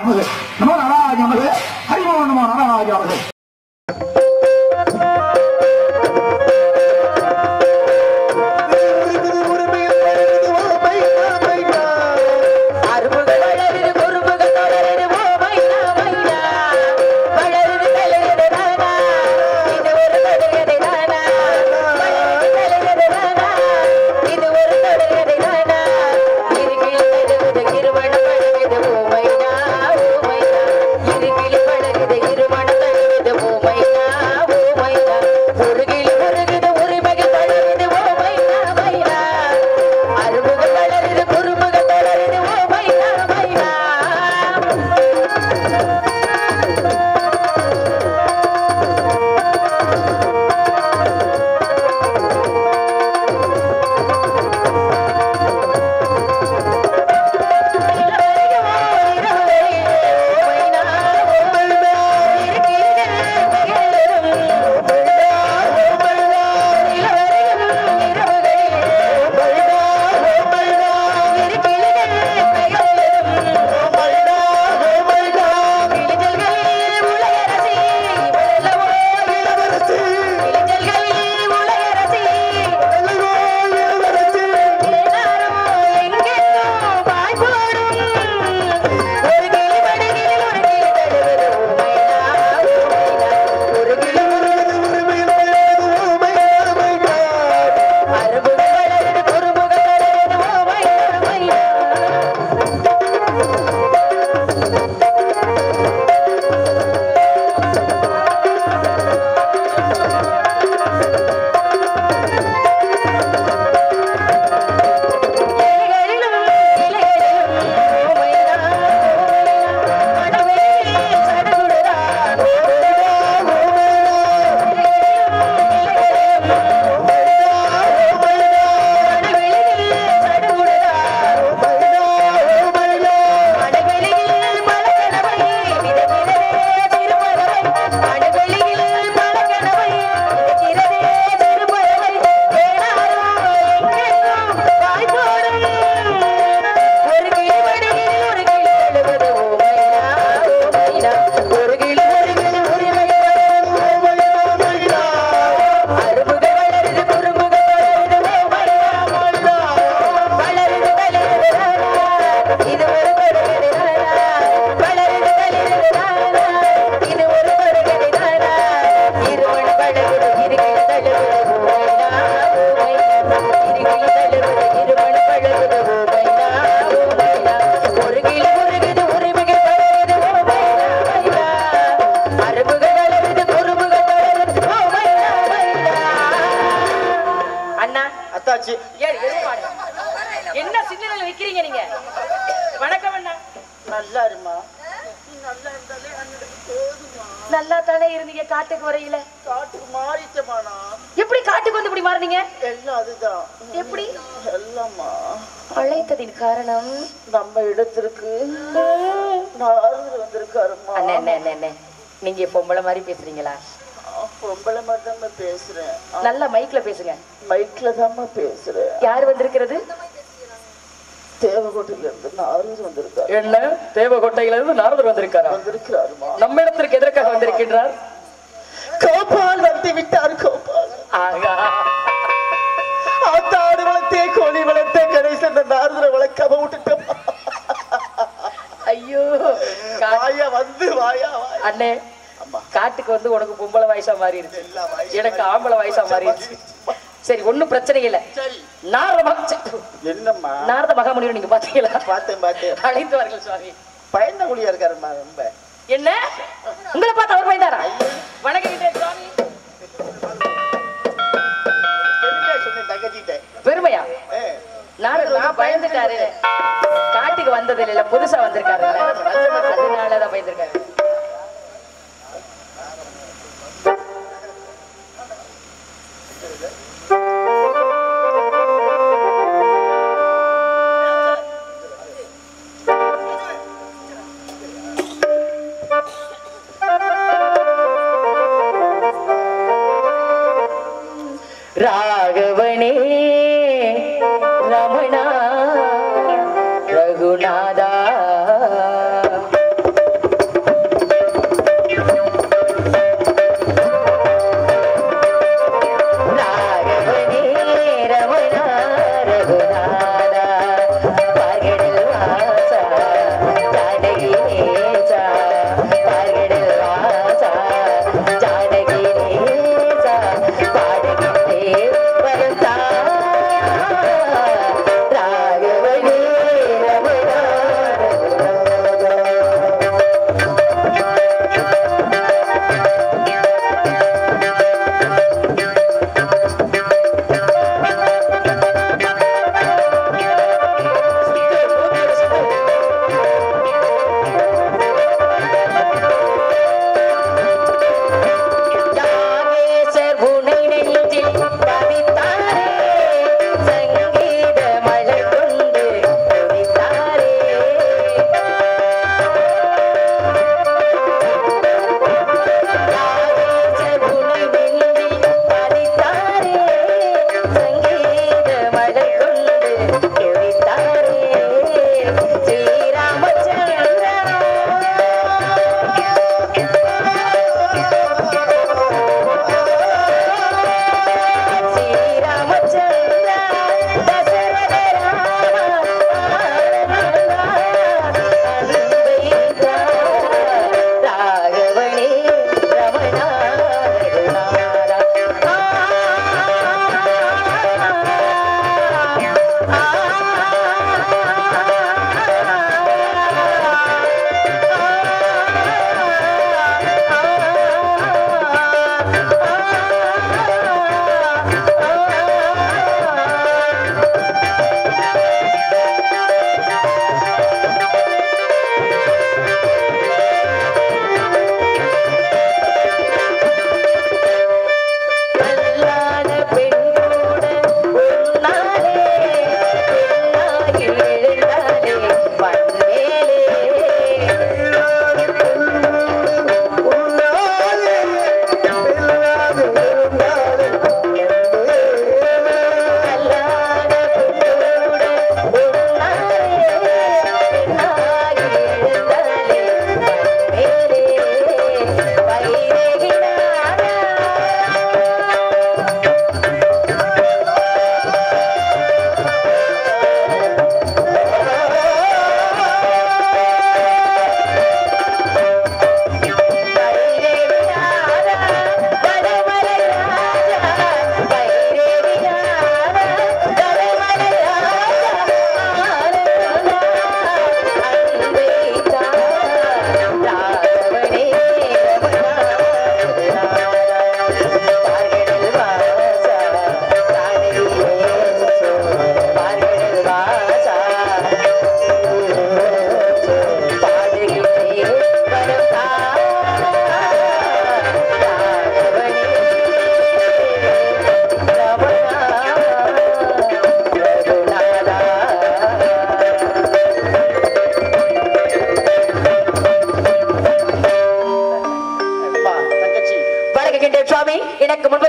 நமது நமோ நாராஜ நமது ஹரிமோ நமோ நாராஜ நமது அருமுக வளருது குறுமுக தொடருது ஓ மைனா மைனா வளருது தளருது தானா இது ஒரு தொடருது தானா வளருது தளருது தானா இது ஒரு தொடருது தானா இருகில் தழுவுது இருமண பழகுது ஓ மைனா ஓ மைனா இருகில் பழகுது இருமண தழுவுது ஓ மைனா ஓ மைனா உருகில் உருகுது உரிமைகள் பழகுது ஓ மைனா மைனா அருமுக வளருது குறுமுக தொடருது ஓ மைனா மைனா ஒரு கிளி ஒரு கிளி உரிமை அருமுக வளருது குறுமுக தொடருது ஓ மைனா மைனா வளருது தளிருது ராரா இது ஒரு பருகதை ராரா வளருது தளிருது ராரா இது ஒரு பருகதை ராரா இருமண பழகுடு இருகில் தழுவுது ஓ மைனா ஓ மைனா இருகில் தழுவுது இருமண பழகுடு ஓ மைனா ஓ மைனா ஒரு கிளி உருகுது உரிமைகள் பழகுது ஓ மைனா மைனா அருமுக வளருது குறுமுக தொடருது ஓ மைனா மைனா அண்ணா அத்தாச்சி ஏன் எருமாடு என்ன சிக்னல் விக்கிறீங்க நீங்க வணக்கம் அண்ணா நல்லா இருமா நீ நல்லா இருந்தாலே அண்ணனுக்கு போதுமா நல்லா தானே இருந்தீங்க காட்டுக்கு வரையில காட்டுக்கு மாறிட்டமானா எப்படி காட்டுக்கு வந்து இப்படி மாறுனீங்க எல்லாம் அதுதான் எப்படி எல்லாம்மா அழைத்ததின் காரணம் நம்ம இடத்திற்கு நாரதர் வந்திருக்காருமா அண்ணே அண்ணே அண்ணே அண்ணே நீங்க பொம்பளை மாதிரி பேசுறீங்களா பொம்பளை மட்டும் பேசுறேன் நல்லா மைக்ல பேசுங்க மைக்ல தாம்மா பேசுறேன் யார் வந்திருக்கிறது தேவகோட்டையில இருந்து நாரதர் வந்திருக்காரு என்ன தேவகோட்டையில இருந்து நாரதர் வந்திருக்காரா வந்திருக்கிறாருமா நம்ம இடத்திற்கு எதற்காக வந்திருக்கின்றார் கோபால் வந்து விட்டார் கோபால் ஆகா ஆத்தாடு வளர்த்தே கோழி வளர்த்தே கடைசி அந்த நாரதரை வளர்க்காம விட்டுட்டோம் ஐயோ கா- வாயா வந்து வாயா வாயா அண்ணே அம்மா காட்டுக்கு வந்து உனக்கு பொம்பளை வயசா மாறிடுச்சு எல்லா வயசும் எனக்கு ஆம்பளை வயசா மாறிடுச்சு சரி ஒண்ணும் பிரச்சனை இல்ல சரி நாரத மக என்னம்மா நாரத மகாமுனிவர் நீங்க பாத்தீங்களா பார்த்தேன் பார்த்தேன் அழைத்து வாருங்கள் சுவாமி பயந்த குழியா இருக்காருமா ரொம்ப என்ன உங்களை பார்த்து அவர் பயந்தாரா வணக்கம் கிட்டே சுவாமி பெருமையா சொன்னேன் தங்கச்சிட்டேன் பெருமையா ஏ, நாரதர் நான் பயந்துட்டாரு காட்டுக்கு வந்தது இல்ல புதுசா வந்திருக்காரு அதனாலதான் பயந்துருக்காரு ராகவனே ரமணா ரகுநாதா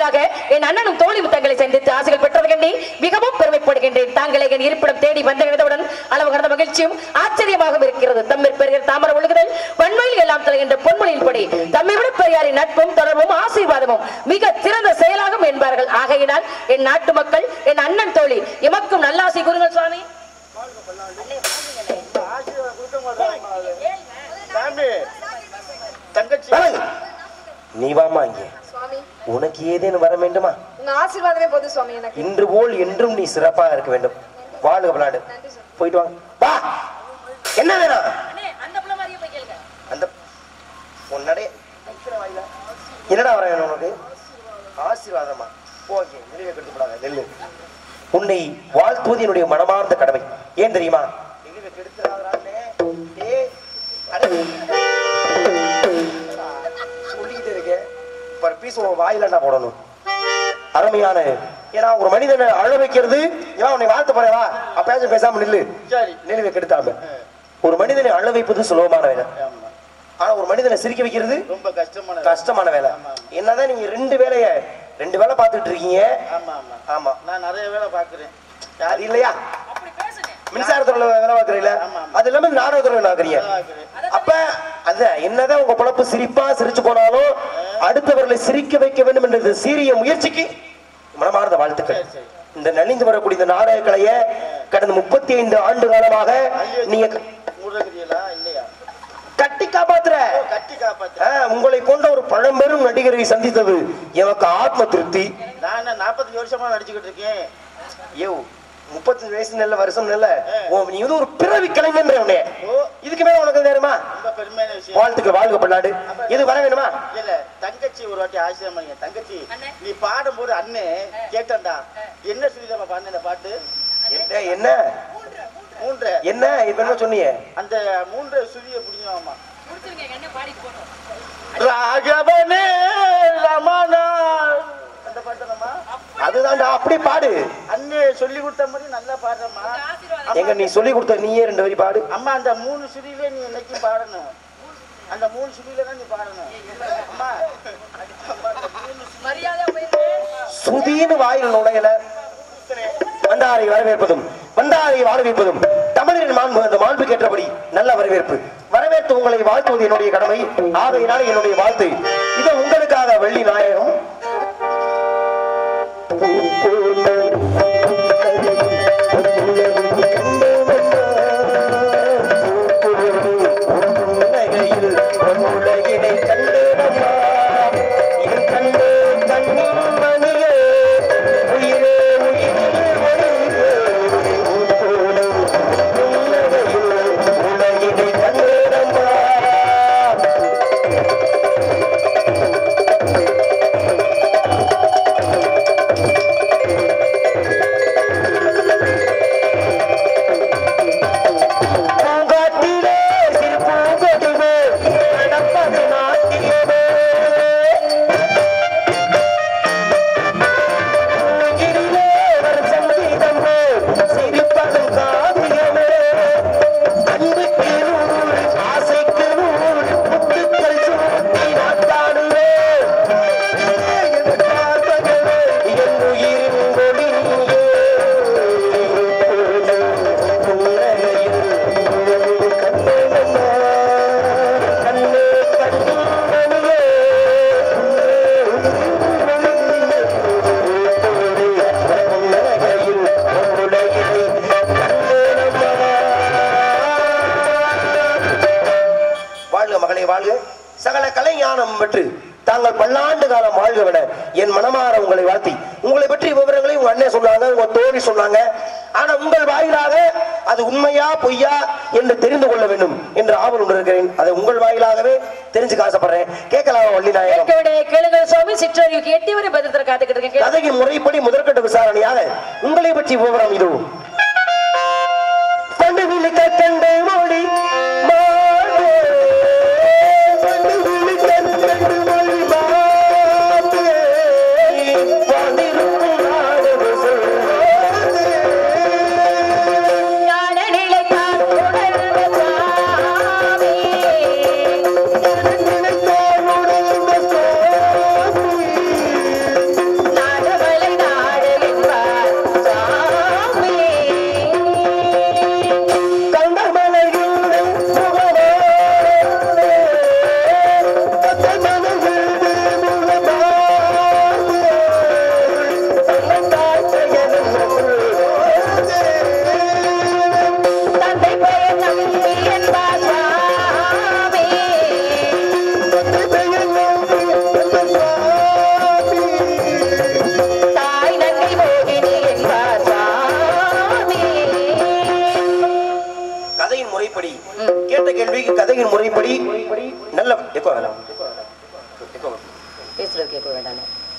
வாயிலாக என் அண்ணனும் தோழியும் தங்களை சந்தித்து ஆசைகள் பெற்றது கண்டி மிகவும் பெருமைப்படுகின்றேன் தாங்களை என் இருப்பிடம் தேடி வந்தடைந்தவுடன் அளவு கடந்த மகிழ்ச்சியும் ஆச்சரியமாகவும் இருக்கிறது தம்மிற் பெறுகிற தாமர ஒழுகுதல் வன்மையில் எல்லாம் தலைகின்ற பொன்மொழியின்படி தம்மை விட பெரியாரின் நட்பும் தொடர்பும் ஆசீர்வாதமும் மிக சிறந்த செயலாகும் என்பார்கள் ஆகையினால் என் நாட்டு மக்கள் என் அண்ணன் தோழி எமக்கும் நல்லாசி கூறுங்கள் சுவாமி ஆசீர்வாதம் கொடுக்க மாட்டாங்க சாமி தங்கச்சி வணங்கு. நீ வாமா இங்கே சுவாமி உனக்கு ஏதேனும் வர வேண்டுமா உங்க ஆசீர்வாதமே போதும் சுவாமி எனக்கு இன்று போல் என்றும் நீ சிறப்பாக இருக்க வேண்டும் வாழ்க விளையாடு போயிட்டு வாங்க வா என்ன வேணும் அந்த உன்னடைய என்னடா வர வேணும் உனக்கு ஆசீர்வாதமா போகே நெல்லை கெடுத்துப்படாத நெல்லு உன்னை வாழ்த்துவது என்னுடைய மனமார்ந்த கடமை ஏன் தெரியுமா நெல்லுவை கெடுத்துறாதே ஏய் அட சொல்லிக்கிட்டு இருக்கேன் பர் பீஸ் உன் வாயில என்ன போடணும் அருமையான ஏன்னா ஒரு மனிதனை அழ வைக்கிறது ஏன் உன்னை வாழ்த்து போறேன் வா அப்பயாச்சும் பேசாம நில்லு சரி நினைவை கெடுத்தாம ஒரு மனிதனை அழ வைப்பது சுலபமான வேலை ஆமா ஆனா ஒரு மனிதனை சிரிக்க வைக்கிறது ரொம்ப கஷ்டமான கஷ்டமான வேலை என்னதான் நீங்க ரெண்டு வேலைய ரெண்டு வேலை பார்த்துட்டு இருக்கீங்க ஆமா ஆமா ஆமா நான் நிறைய வேலை பாக்குறேன் அது இல்லையா மின்சாரத்துல வேலை பார்க்கறீங்களா ஆமா, ஆமா. அது இல்லாம நாடகத்துல வேலை பார்க்கறீங்க வேலை பார்க்குறேன் அப்ப அது என்னதான் உங்க பொழப்பு சிரிப்பா சிரிச்சு போனாலும் அடுத்தவர்களை சிரிக்க வைக்க வேண்டும் என்ற இந்த சீரிய முயற்சிக்கு மனமார்ந்த வாழ்த்துக்கள் சரி, சரி. இந்த நலிந்து வரக்கூடிய இந்த நாடக கலைய கடந்த முப்பத்தி ஐந்து ஆண்டு காலமாக நீங்க க- மூடுறீங்களா இல்லையா கட்டி காப்பாத்துற ஓ, கட்டி காப்பாத்து ஆ, உங்களை போன்ற ஒரு பழம்பெரும் நடிகரை சந்தித்தது எனக்கு ஆத்ம திருப்தி நான் நாற்பத்தஞ்சு வருஷமா நடிச்சுக்கிட்டு இருக்கேன் ஐயோ முப்பத்தஞ்சு வயசு நல்ல வருஷம் நல்ல ஓ, நீ வந்து ஒரு பிறவி கலைஞன்ற உன்னைய ஓ இதுக்கு மேல உனக்கு வேணுமா ரொம்ப பெருமையான விஷயம் வாழ்த்துக்கள் வாழ்க பல்லாடு இது வர வேணுமா இல்ல தங்கச்சி ஒரு வாட்டி ஆசிரியம் பண்ணீங்க தங்கச்சி நீ பாடும்போது அண்ணே கேட்டேன்டா என்ன சொல்லிதான் பாடின இந்த பாட்டு என்ன என்ன மூன்று என்ன இப்ப என்ன சொன்னீங்க அந்த மூன்று சுதியை புடிஞ்சாமா ராகவனே ரமணா அந்த பாட்டு நம்ம அதுதான்டா அப்படி பாடு அண்ணே சொல்லி கொடுத்த மாதிரி நல்லா பாடுறம்மா எங்க நீ சொல்லி கொடுத்த நீயே ரெண்டு வரி பாடு அம்மா அந்த மூணு சுதியிலே நீ என்னைக்கும் பாடணும் அந்த மூணு சுதியில தான் நீ பாடணும் அம்மா அம்மா, அந்த மூணு சுதி- சுதீன்னு வாயில் நுழையல வந்தாரை வரவேற்பதும் வந்தாரை வரவேற்பதும் தமிழரின் மாண்பு அந்த மாண்பு கேட்டபடி நல்ல வரவேற்பு வரவேற்று உங்களை வாழ்த்துவது என்னுடைய கடமை ஆகையினால என்னுடைய வாழ்த்து இது உங்களுக்காக வெள்ளி நாயகம் உலகையில் உலகினை கண்டேனம்மா இது கண்டு கண்ணின் மணியே உயிரே உயிரே ஒளியே உலகையில் உலகினை கண்டேனம்மா பூங்காட்டிலே சிறு பூங்கொடிவே நடப்பது நாட்டியமே உலகிலே வரும் சங்கீதமே சிரிப்பதும் காவியமே அன்புக்கு நூறு ஆசைக்கு நூறு முத்துக்கள் சூட்டி நாட்டாடுவே என் பார்ப்பகவே என் உயிரின் ஒளியே உலகையில் கண்ணே கண்ணே கண்ணே வாழ்க மகளே வாழ்க சகல கலை ஞானம் பெற்று தாங்கள் பல்லாண்டு காலம் வாழ்கவென என் மனமாற உங்களை வாழ்த்தி உங்களை பற்றி விவரங்களை உங்க அண்ணன் சொன்னாங்க உங்க தோழி சொன்னாங்க ஆனா உங்கள் வாயிலாக அது உண்மையா பொய்யா என்று தெரிந்து கொள்ள வேண்டும் என்று ஆவல் உண்டிருக்கிறேன் அதை உங்கள் வாயிலாகவே தெரிஞ்சுக்க ஆசைப்படுறேன் கேட்கலாம் வள்ளி நாயகம் கேட்கவிடைய கேளுங்கள் சுவாமி சிற்றறிவுக்கு எட்டி வரை பதில் தர காத்துக்கிட்டு இருக்கேன் கேளு. கதையின் முறைப்படி முதற்கட்ட விசாரணையாக உங்களை பற்றி விவரம் இது கண்டு விழிக்க கண்டு மொழி மாதே. கண்டு விழிக்க கண்டு மொழி மாதே. வானிலும் நாடக சொல்வாதே. ஞான நிலைத்தான் உணர்ந்த சுவாமி. நினைத்தால் உணர்ந்த சுவாமி. கேட்ட கேள்விக்கு கதையின் முறைப்படி நல்ல எக்கோ வேணாம் எக்கோ வேணாம். பேசுறது கேட்க வேண்டாம்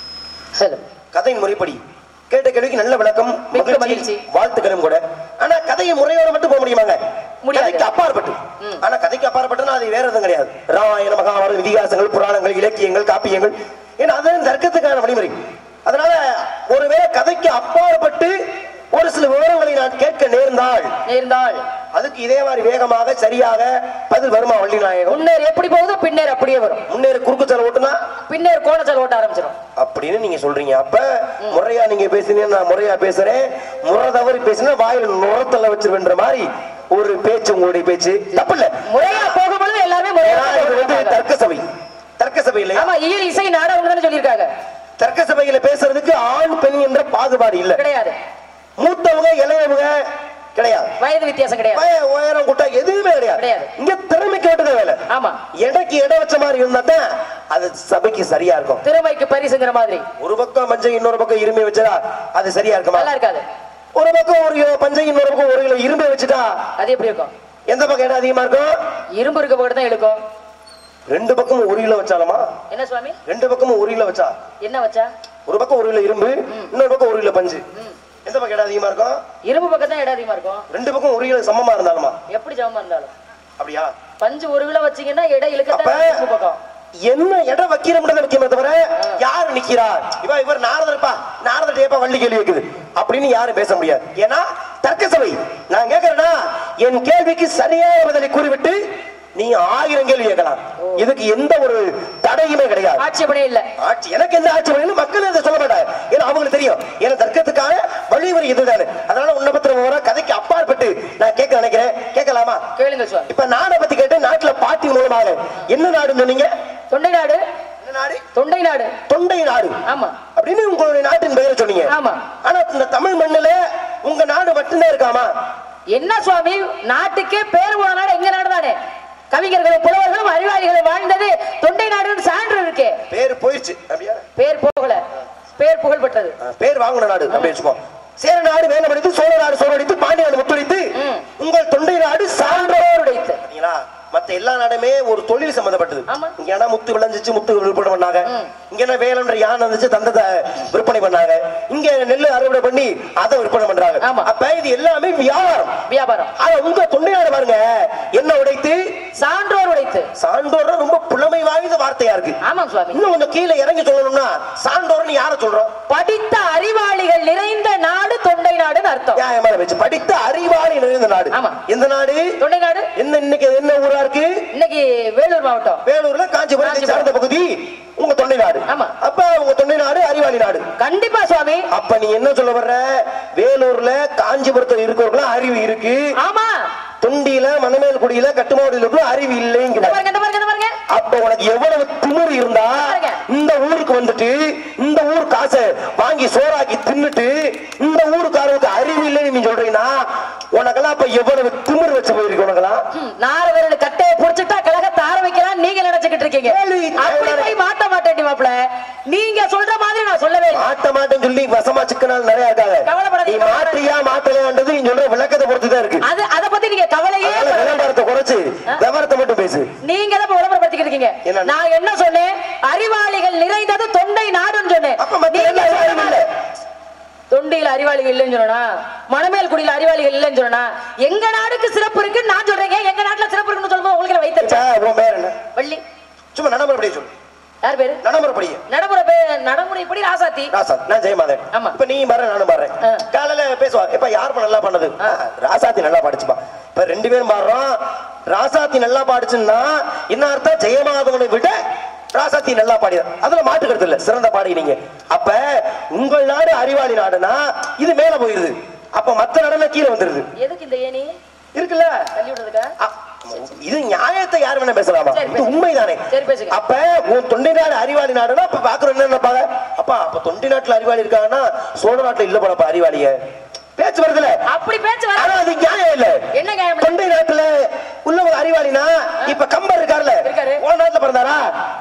ஹலோ கதையின் முறைப்படி கேட்ட கேள்விக்கு நல்ல விளக்கம் மிக்க மகிழ்ச்சி மகிழ்ச்சி. வாழ்த்துக்களும் கூட ஆனா கதையை முறையோட மட்டும் போக முடியுமாங்க முடியாது. கதைக்கு அப்பாற்பட்டு ஆனா கதைக்கு அப்பாற்பட்டுனா அது வேற எதுவும் கிடையாது ராமாயண மகாபாரத இதிகாசங்கள் புராணங்கள் இலக்கியங்கள் காப்பியங்கள் ஏன்னா அது தர்க்கத்துக்கான வழிமுறை அதனால ஒருவேளை கதைக்கு அப்பாற்பட்டு ஒரு சில விவரங்களை நான் கேட்க நேர்ந்தால் நேர்ந்தால் அதுக்கு இதே மாதிரி வேகமாக சரியாக பதில் வருமா வள்ளி நாயகம் முன்னேர் எப்படி போகுதோ பின்னேர் அப்படியே வரும் முன்னேறு குறுக்கு செல் ஓட்டுனா பின்னேர் கோணச்சல் ஓட்ட ஆரம்பிச்சிடும் அப்படின்னு நீங்க சொல்றீங்க அப்ப முறையா நீங்க பேசுனீங்க நான் முறையா பேசுறேன் முறை தவறி பேசினா வாயில நுரத்தல வச்சிருவேன்ற மாதிரி ஒரு பேச்சு உங்களுடைய பேச்சு தப்பு இல்ல முறையா போகும்பொழுது எல்லாருமே முறையா ஏன்னா இது வந்து போகுது. தர்க்க சபை தர்க்க சபை இல்லையா ஆமா இயல் இசை நாடகம் தானே சொல்லியிருக்காங்க தர்க்க சபையில பேசுறதுக்கு ஆண் பெண் என்ற பாகுபாடு இல்ல கிடையாது மூத்தவங்க இளையவங்க கிடையாது வயது வித்தியாசம் கிடையாது வய- உயரம் கூட்டா எதுவுமே கிடையாது கிடையாது. இங்க திறமைக்கு மட்டும்தான் வேலை ஆமா எடைக்கு எடை வச்ச மாதிரி இருந்தா தான் அது சபைக்கு சரியா இருக்கும் திறமைக்கு பரிசுங்கிற மாதிரி ஒரு பக்கம் மஞ்சள் இன்னொரு பக்கம் இரும்பை வச்சா அது சரியா இருக்குமா நல்லா இருக்காது ஒரு பக்கம் ஒரு கிலோ பஞ்சை இன்னொரு பக்கம் ஒரு கிலோ இரும்பை வச்சுட்டா அது எப்படி இருக்கும் எந்த பக்கம் இடம் அதிகமா இருக்கும் இரும்பு இருக்க பக்கம் தான் இழுக்கும் ரெண்டு பக்கமும் ஒரு கிலோ வச்சாலுமா என்ன சுவாமி ரெண்டு பக்கமும் ஒரு கிலோ வச்சா என்ன வச்சா ஒரு பக்கம் ஒரு கிலோ இரும்பு இன்னொரு பக்கம் ஒரு கிலோ பஞ்சு எந்த பக்கம் இடம் அதிகமா இருக்கும் இரும்பு பக்கம் தான் இடம் அதிகமா இருக்கும் ரெண்டு பக்கம் ஒரு கிலோ சமமா இருந்தாலுமா எப்படி ஜாமா இருந்தாலும் அப்படியா பஞ்சு ஒரு கிலோ வச்சீங்கன்னா இடம் அப்ப இழுக்கத்தான் இரும்பு பக்கம் என்ன இடம் வைக்கிறோம்ன்றத முக்கியமே தவிர யாரு நிக்கிறார் இவ இவர் நாரதர்ப்பா நாரதர் ஏப்பா வள்ளி கேள்வி வைக்குது அப்படின்னு யாரும் பேச முடியாது ஏன்னா தர்க்க சபை நான் கேட்கறேன்னா என் கேள்விக்கு சரியான பதிலை கூறிவிட்டு நீ ஆயிரம் கேள்வி கேட்கலாம் இதுக்கு எந்த ஒரு தடையுமே கிடையாது ஆட்சேபனே இல்ல ஆட்சி எனக்கு எந்த ஆட்சி வேணும் மக்கள் அதை சொல்ல மாட்டாங்க ஏன்னா அவங்களுக்கு தெரியும் ஏன்னா தர்க்கத்துக்கான வழிமுறை இதுதானே அதனால உன்னை பத்திர வர கதைக்கு அப்பாற்பட்டு நான் கேட்க நினைக்கிறேன் கேட்கலாமா கேளுங்க சுவாமி இப்ப நாடை பத்தி கேட்டு நாட்டுல பாட்டி மூலமாக என்ன நாடுன்னு சொன்னீங்க தொண்டை நாடு என்ன நாடு தொண்டை நாடு தொண்டை நாடு ஆமா அப்படின்னு உங்களுடைய நாட்டின் பெயரை சொன்னீங்க ஆமா. ஆனா இந்த தமிழ் மண்ணுல உங்க நாடு மட்டும்தான் இருக்காமா என்ன சுவாமி நாட்டுக்கே பேர் போன நாடு எங்க நாடு தானே கவிஞர்களும் புலவர்களும் அறிவாளிகளும் வாழ்ந்தது தொண்டை நாடுன்னு சான்று இருக்கே பேர் போயிடுச்சு அப்படியா பேர் போகல பேர் புகழ் பெற்றது ஆ, பேர் வாங்கின நாடு அப்படி வச்சுக்கோ சேர நாடு வேலமடித்து சோழ நாடு சோழடித்து பாண்டிய நாடு முத்தடித்து ம். உங்கள் தொண்டை நாடு சான்றோர் சான்றோர் உடைத்து பாத்தீங்களா மத்த எல்லா நாடுமே ஒரு தொழில் சம்பந்தப்பட்டது ஆமா. இங்க ஏன்னா முத்து விளைஞ்சிச்சு முத்து விற்பனை பண்ணாங்க இங்க என்ன வேலன்ற யானை வந்துச்சு தந்தத்தை விற்பனை பண்ணாங்க இங்க நெல்லு அறுவடை பண்ணி அதை விற்பனை பண்றாங்க ஆமா. அப்ப இது எல்லாமே வியாபாரம் வியாபாரம் ஆனா உங்க தொண்டை நாடு பாருங்க என்ன உடைத்து சான்றோர் உடைத்து சான்றோர் ரொம்ப புலமை வாய்ந்த வார்த்தையா இருக்கு ஆமாம் சுவாமி இன்னும் கொஞ்சம் கீழே இறங்கி சொல்லணும்னா சான்றோர்னு யார சொல்றோம் படித்த அறிவாளிகள் நிறைந்த நாடு தொண்டை நாடுன்னு அர்த்தம் நியாயமான வச்சு படித்த அறிவாளி நிறைந்த நாடு ஆமா. எந்த நாடு தொண்டை நாடு என்ன இன்னைக்கு என்ன ஊரா இருக்கு இன்னைக்கு வேலூர் மாவட்டம் வேலூர்ல காஞ்சிபுரம் காஞ்சிபுரம். சார்ந்த பகுதி உங்க தொண்டை நாடு ஆமா. அப்ப உங்க தொண்டை நாடு அறிவாளி நாடு கண்டிப்பா சுவாமி அப்ப நீ என்ன சொல்ல வர்ற வேலூர்ல காஞ்சிபுரத்துல இருக்கிறவங்களும் அறிவு இருக்கு ஆமா தொண்டியில மணமேல்குடியில கட்டுமாவடியில இருக்கிற அறிவு இந்த இல்லைங்கிற பாருங்க இந்த பாருங்க இந்த பாருங்க அப்ப உனக்கு எவ்வளவு திமிரு இருந்தா பாருங்க. இந்த ஊருக்கு வந்துட்டு இந்த ஊர் காசை வாங்கி சோறாக்கி தின்னுட்டு இந்த ஊருக்காரருக்கு அறிவு இல்லைன்னு நீ சொல்றீங்கன்னா உனக்கெல்லாம் அப்ப எவ்வளவு திமிரு வச்சு போயிருக்கு உனக்கெல்லாம் ம், நாரவர்கள் கட்டையை புடிச்சிட்டா கழகத்தை ஆரம்பிக்கலாம் நீங்க நினைச்சுக்கிட்டு இருக்கீங்க கேள்வி அப்படி கேள்வி. போய் மாட்ட மாட்டேன் மாப்பிள நீங்க சொல்ற மாதிரி நான் சொல்லவே இல்லை மாட்ட மாட்டேன்னு சொல்லி வசமா சிக்கனால் நிறைய இருக்காங்க நீ கவலைப்படாதீங்க, மாற்றியா மாட்டலையான்றது நீ சொல்ற விளக்கத்தை பொறுத்து தான் இருக்கு அது அத பத்தி நீங்க கவலையே அதனால பட வேண்டாம். விளம்பரத்தை குறைச்சு விவரத்தை மட்டும் பேசு நீங்க தான் இப்ப விளம்பரப்படுத்திக்கிட்டு இருக்கீங்க என்ன? நான் என்ன சொன்னேன் அறிவாளிகள் நிறைந்தது தொண்டை நாடுன்னு சொன்னேன் அப்ப மத்த நீங்க எல்லா சொல்ற அறிவும் இல்ல. மாதிரி- தொண்டியில் அறிவாளிகள் இல்லைன்னு சொன்னா மணமேல் குடியில் அறிவாளிகள் இல்லைன்னு சொன்னா எங்க நாடுக்கு சிறப்பு இருக்கு நான் சொல்றேங்க எங்க நாட்டுல சிறப்பு இருக்குன்னு சொல்லும்போது உங்களுக்கு வைத்தறிச்சா சே, உன் பேர் என்ன வள்ளி சும்மா நடைமுறைப்படியே சொல்லு யார் பேரு நடைமுறைப்படியே நடைமுறை பே- நடைமுறைப்படி ராசாத்தி ராசா நான் ஜெயமாதேன் ஆமா. இப்ப நீ பாரு நானும் பாடுறேன் ஆ. காலையில பேசுவா இப்ப யாருப்பா நல்லா பண்ணது ஆ. ராசாத்தி நல்லா பாடிச்சுப்பா இப்ப ரெண்டு பேரும் பாடுறோம் ராசாத்தி நல்லா பாடிச்சுன்னா என்ன அர்த்தம் ஜெயமாதவனை விட ராசாத்தி நல்லா பாடி அதுல மாற்று கருத்து இல்ல சிறந்த பாடினீங்க அப்ப உங்கள் நாடு அறிவாளி நாடுனா இது மேல போயிருது அப்ப மத்த நாடுல கீழே வந்துருது எதுக்கு இந்த ஏணி இருக்குல்ல தள்ளி விடுறதுக்கா அ- இது நியாயத்தை யார் வேணா பேசலாமா சரி, இது பேசுங்க. உண்மைதானே சரி, பேசுங்க. அப்ப உன் தொண்டை நாடு அறிவாளி நாடுனா அப்ப பாக்குறோம் என்ன நினைப்பாங்க அப்பா அப்ப தொண்டை நாட்டுல அறிவாளி இருக்காங்கன்னா சோழ நாட்டுல இல்ல போலப்பா அறிவாளிய பேச்சு வருதுல அப்படி பேச்சு வர ஆனா அது நியாயம் இல்ல என்ன நியாயம் இல்ல? தொண்டை நாட்டுல உள்ளவங்க அறிவாளினா இப்ப கம்பர் இருக்காருல்ல இருக்காரு. உன் நாட்டுல பிறந்தாரா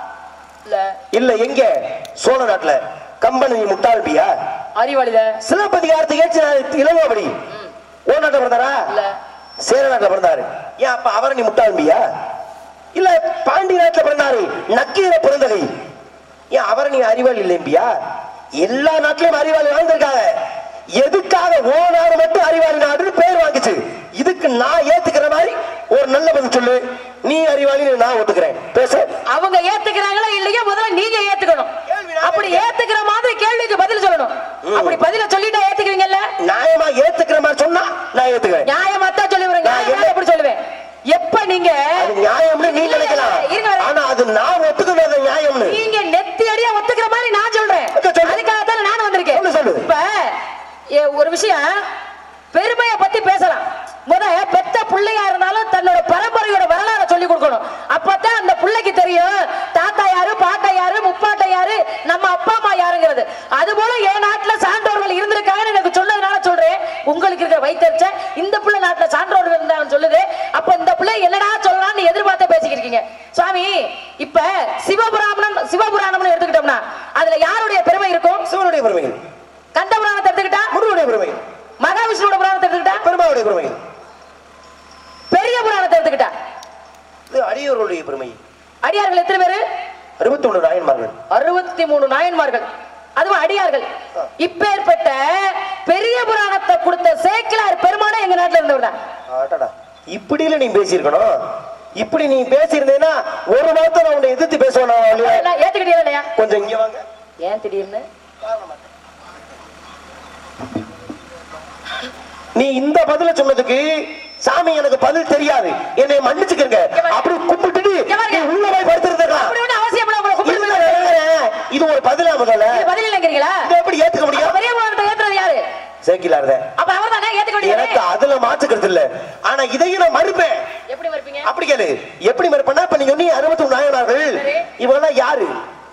இல்ல இல்ல எங்க சோழ நாட்டுல கம்பன் நீ முட்டாள்பியா அறிவாளித சிலப்பதிகாரத்தை ஏற்று இளங்கோபடி உன் நாட்டுல பிறந்தாரா இல்ல சேர நாட்டுல பிறந்தாரு ஏன் அப்ப அவரை நீ முட்டாள்பியா இல்ல பாண்டி நாட்டுல பிறந்தாரு நக்கீர பிறந்தகை ஏன் அவரை நீ அறிவாளி இல்லைம்பியா எல்லா நாட்டிலும் அறிவாளி வாழ்ந்திருக்காங்க எதுக்காக ஓ நாடு மட்டும் அறிவாளி நாடுன்னு பேர் வாங்கிச்சு இதுக்கு நான் ஏத்துக்கிற மாதிரி ஒரு நல்ல பதில் சொல்லு நீ அறிவாளி நான் ஒத்துக்கிறேன் பேச அவங்க ஏத்துக்கிறாங்களா இல்லையா முதல்ல நீங்க ஏத்துக்கணும் அப்படி ஏத்துக்கிற மாதிரி கேள்விக்கு பதில் சொல்லணும் அப்படி பதில சொல்லிட்டா ஏத்துக்குவீங்கல்ல நியாயமா ஏத்துக்கிற மாதிரி சொன்னா நான் ஏத்துக்கிறேன் நியாயமா தான் சொல்லி வரேன் நான் நியாயமா என்ன- எப்படி சொல்லுவேன் எப்ப நீங்க அது நியாயம்னு நீ இல்ல, இல்ல, நினைக்கலாம் இருங்க வரேன். ஆனா அது நான் ஒத்துக்கணும் அது நியாயம்னு நீங்க நெத்தி அடியா ஒத்துக்கிற மாதிரி நான் சொல்றேன் ஓகே, சொல்லு. அதுக்காக தான் நானும் வந்திருக்கேன் சொல்லு, சொல்லு. இப்ப ஏ, ஒரு விஷயம் பெருமைய பத்தி பேசலாம் முத பெத்த பிள்ளையா இருந்தாலும் தன்னோட பரம்பரையோட வரலாறை சொல்லி கொடுக்கணும் அப்பதான் அந்த பிள்ளைக்கு தெரியும் தாத்தா யாரு பாட்டா யாரு முப்பாட்டா யாரு நம்ம அப்பா அம்மா யாருங்கிறது அது போல என் நாட்டுல சான்றோர்கள் இருந்திருக்காங்கன்னு எனக்கு சொன்னதுனால சொல்றேன் உங்களுக்கு இருக்கிற வைத்தறிச்ச இந்த பிள்ளை நாட்டுல சான்றோர்கள் இருந்தாங்கன்னு சொல்லுது அப்ப இந்த பிள்ளை என்னடா சொல்லலாம்னு எதிர்பார்த்து பேசிக்கிட்டு இருக்கீங்க சுவாமி இப்ப சிவபுராணம் சிவபுராணம்னு எடுத்துக்கிட்டோம்னா அதுல யாருடைய பெருமை இருக்கும் சிவனுடைய பெருமைகள் கந்த புராணத்தை எடுத்துக்கிட்டா முருகனுடைய பெருமைகள் மகாவிஷ்ணுவோட புராணத்தை எடுத்துக்கிட்டா பெருமாவுடைய பெருமைகள் பெரிய புராணத்தை எடுத்துக்கிட்டா இது அடியோர்களுடைய பெருமை அடியார்கள் எத்தனை பேரு அறுபத்தி ஒன்று நாயன்மார்கள் அறுபத்தி மூணு நாயன்மார்கள் அதுவும் அடியார்கள் இப்பேற்பட்ட பெரிய புராணத்தை கொடுத்த சேக்கிலார் பெருமானே எங்க நாட்டுல இருந்தவர் தான் அடடா. இப்படியில நீ பேசியிருக்கணும் இப்படி நீ பேசியிருந்தேன்னா ஒரு வார்த்தை நான் உன்னை எதிர்த்து பேசுவேனா இல்லையா ஏத்துக்கிட்டே இல்லையா கொஞ்சம் இங்க வாங்க ஏன் திடீர்னு நீ இந்த பதில சொன்னதுக்கு சாமி எனக்கு பதில் தெரியாது என்னை மன்னிச்சுக்கங்க அப்படி கும்பிட்டுட்டு இங்க பாருங்க. நீ உள்ள போய் படுத்துருந்தா அப்படி ஒண்ணும் அவசியம் இல்ல, உங்களை கூப்பிட்டு இது ஒரு பதிலா முதல்ல இது பதில் இல்லைங்கிறீங்களா இதை எப்படி ஏத்துக்க அப்ப முடியும் பெரிய புராணத்தை ஏத்துறது யாரு சேக்கிலாருத அப்ப அவர் தானே ஏத்துக்க எனக்கு வேண்டியது அதுல மாற்றுக்கிறது இல்ல ஆனா இதையும் நான் மறுப்பேன் எப்படி மறுப்பீங்க அப்படி கேளு எப்படி மறுப்பேன்னா இப்ப நீ சொன்னி அறுபத்தி நாயனார்கள் சரி. இவெல்லாம் யாரு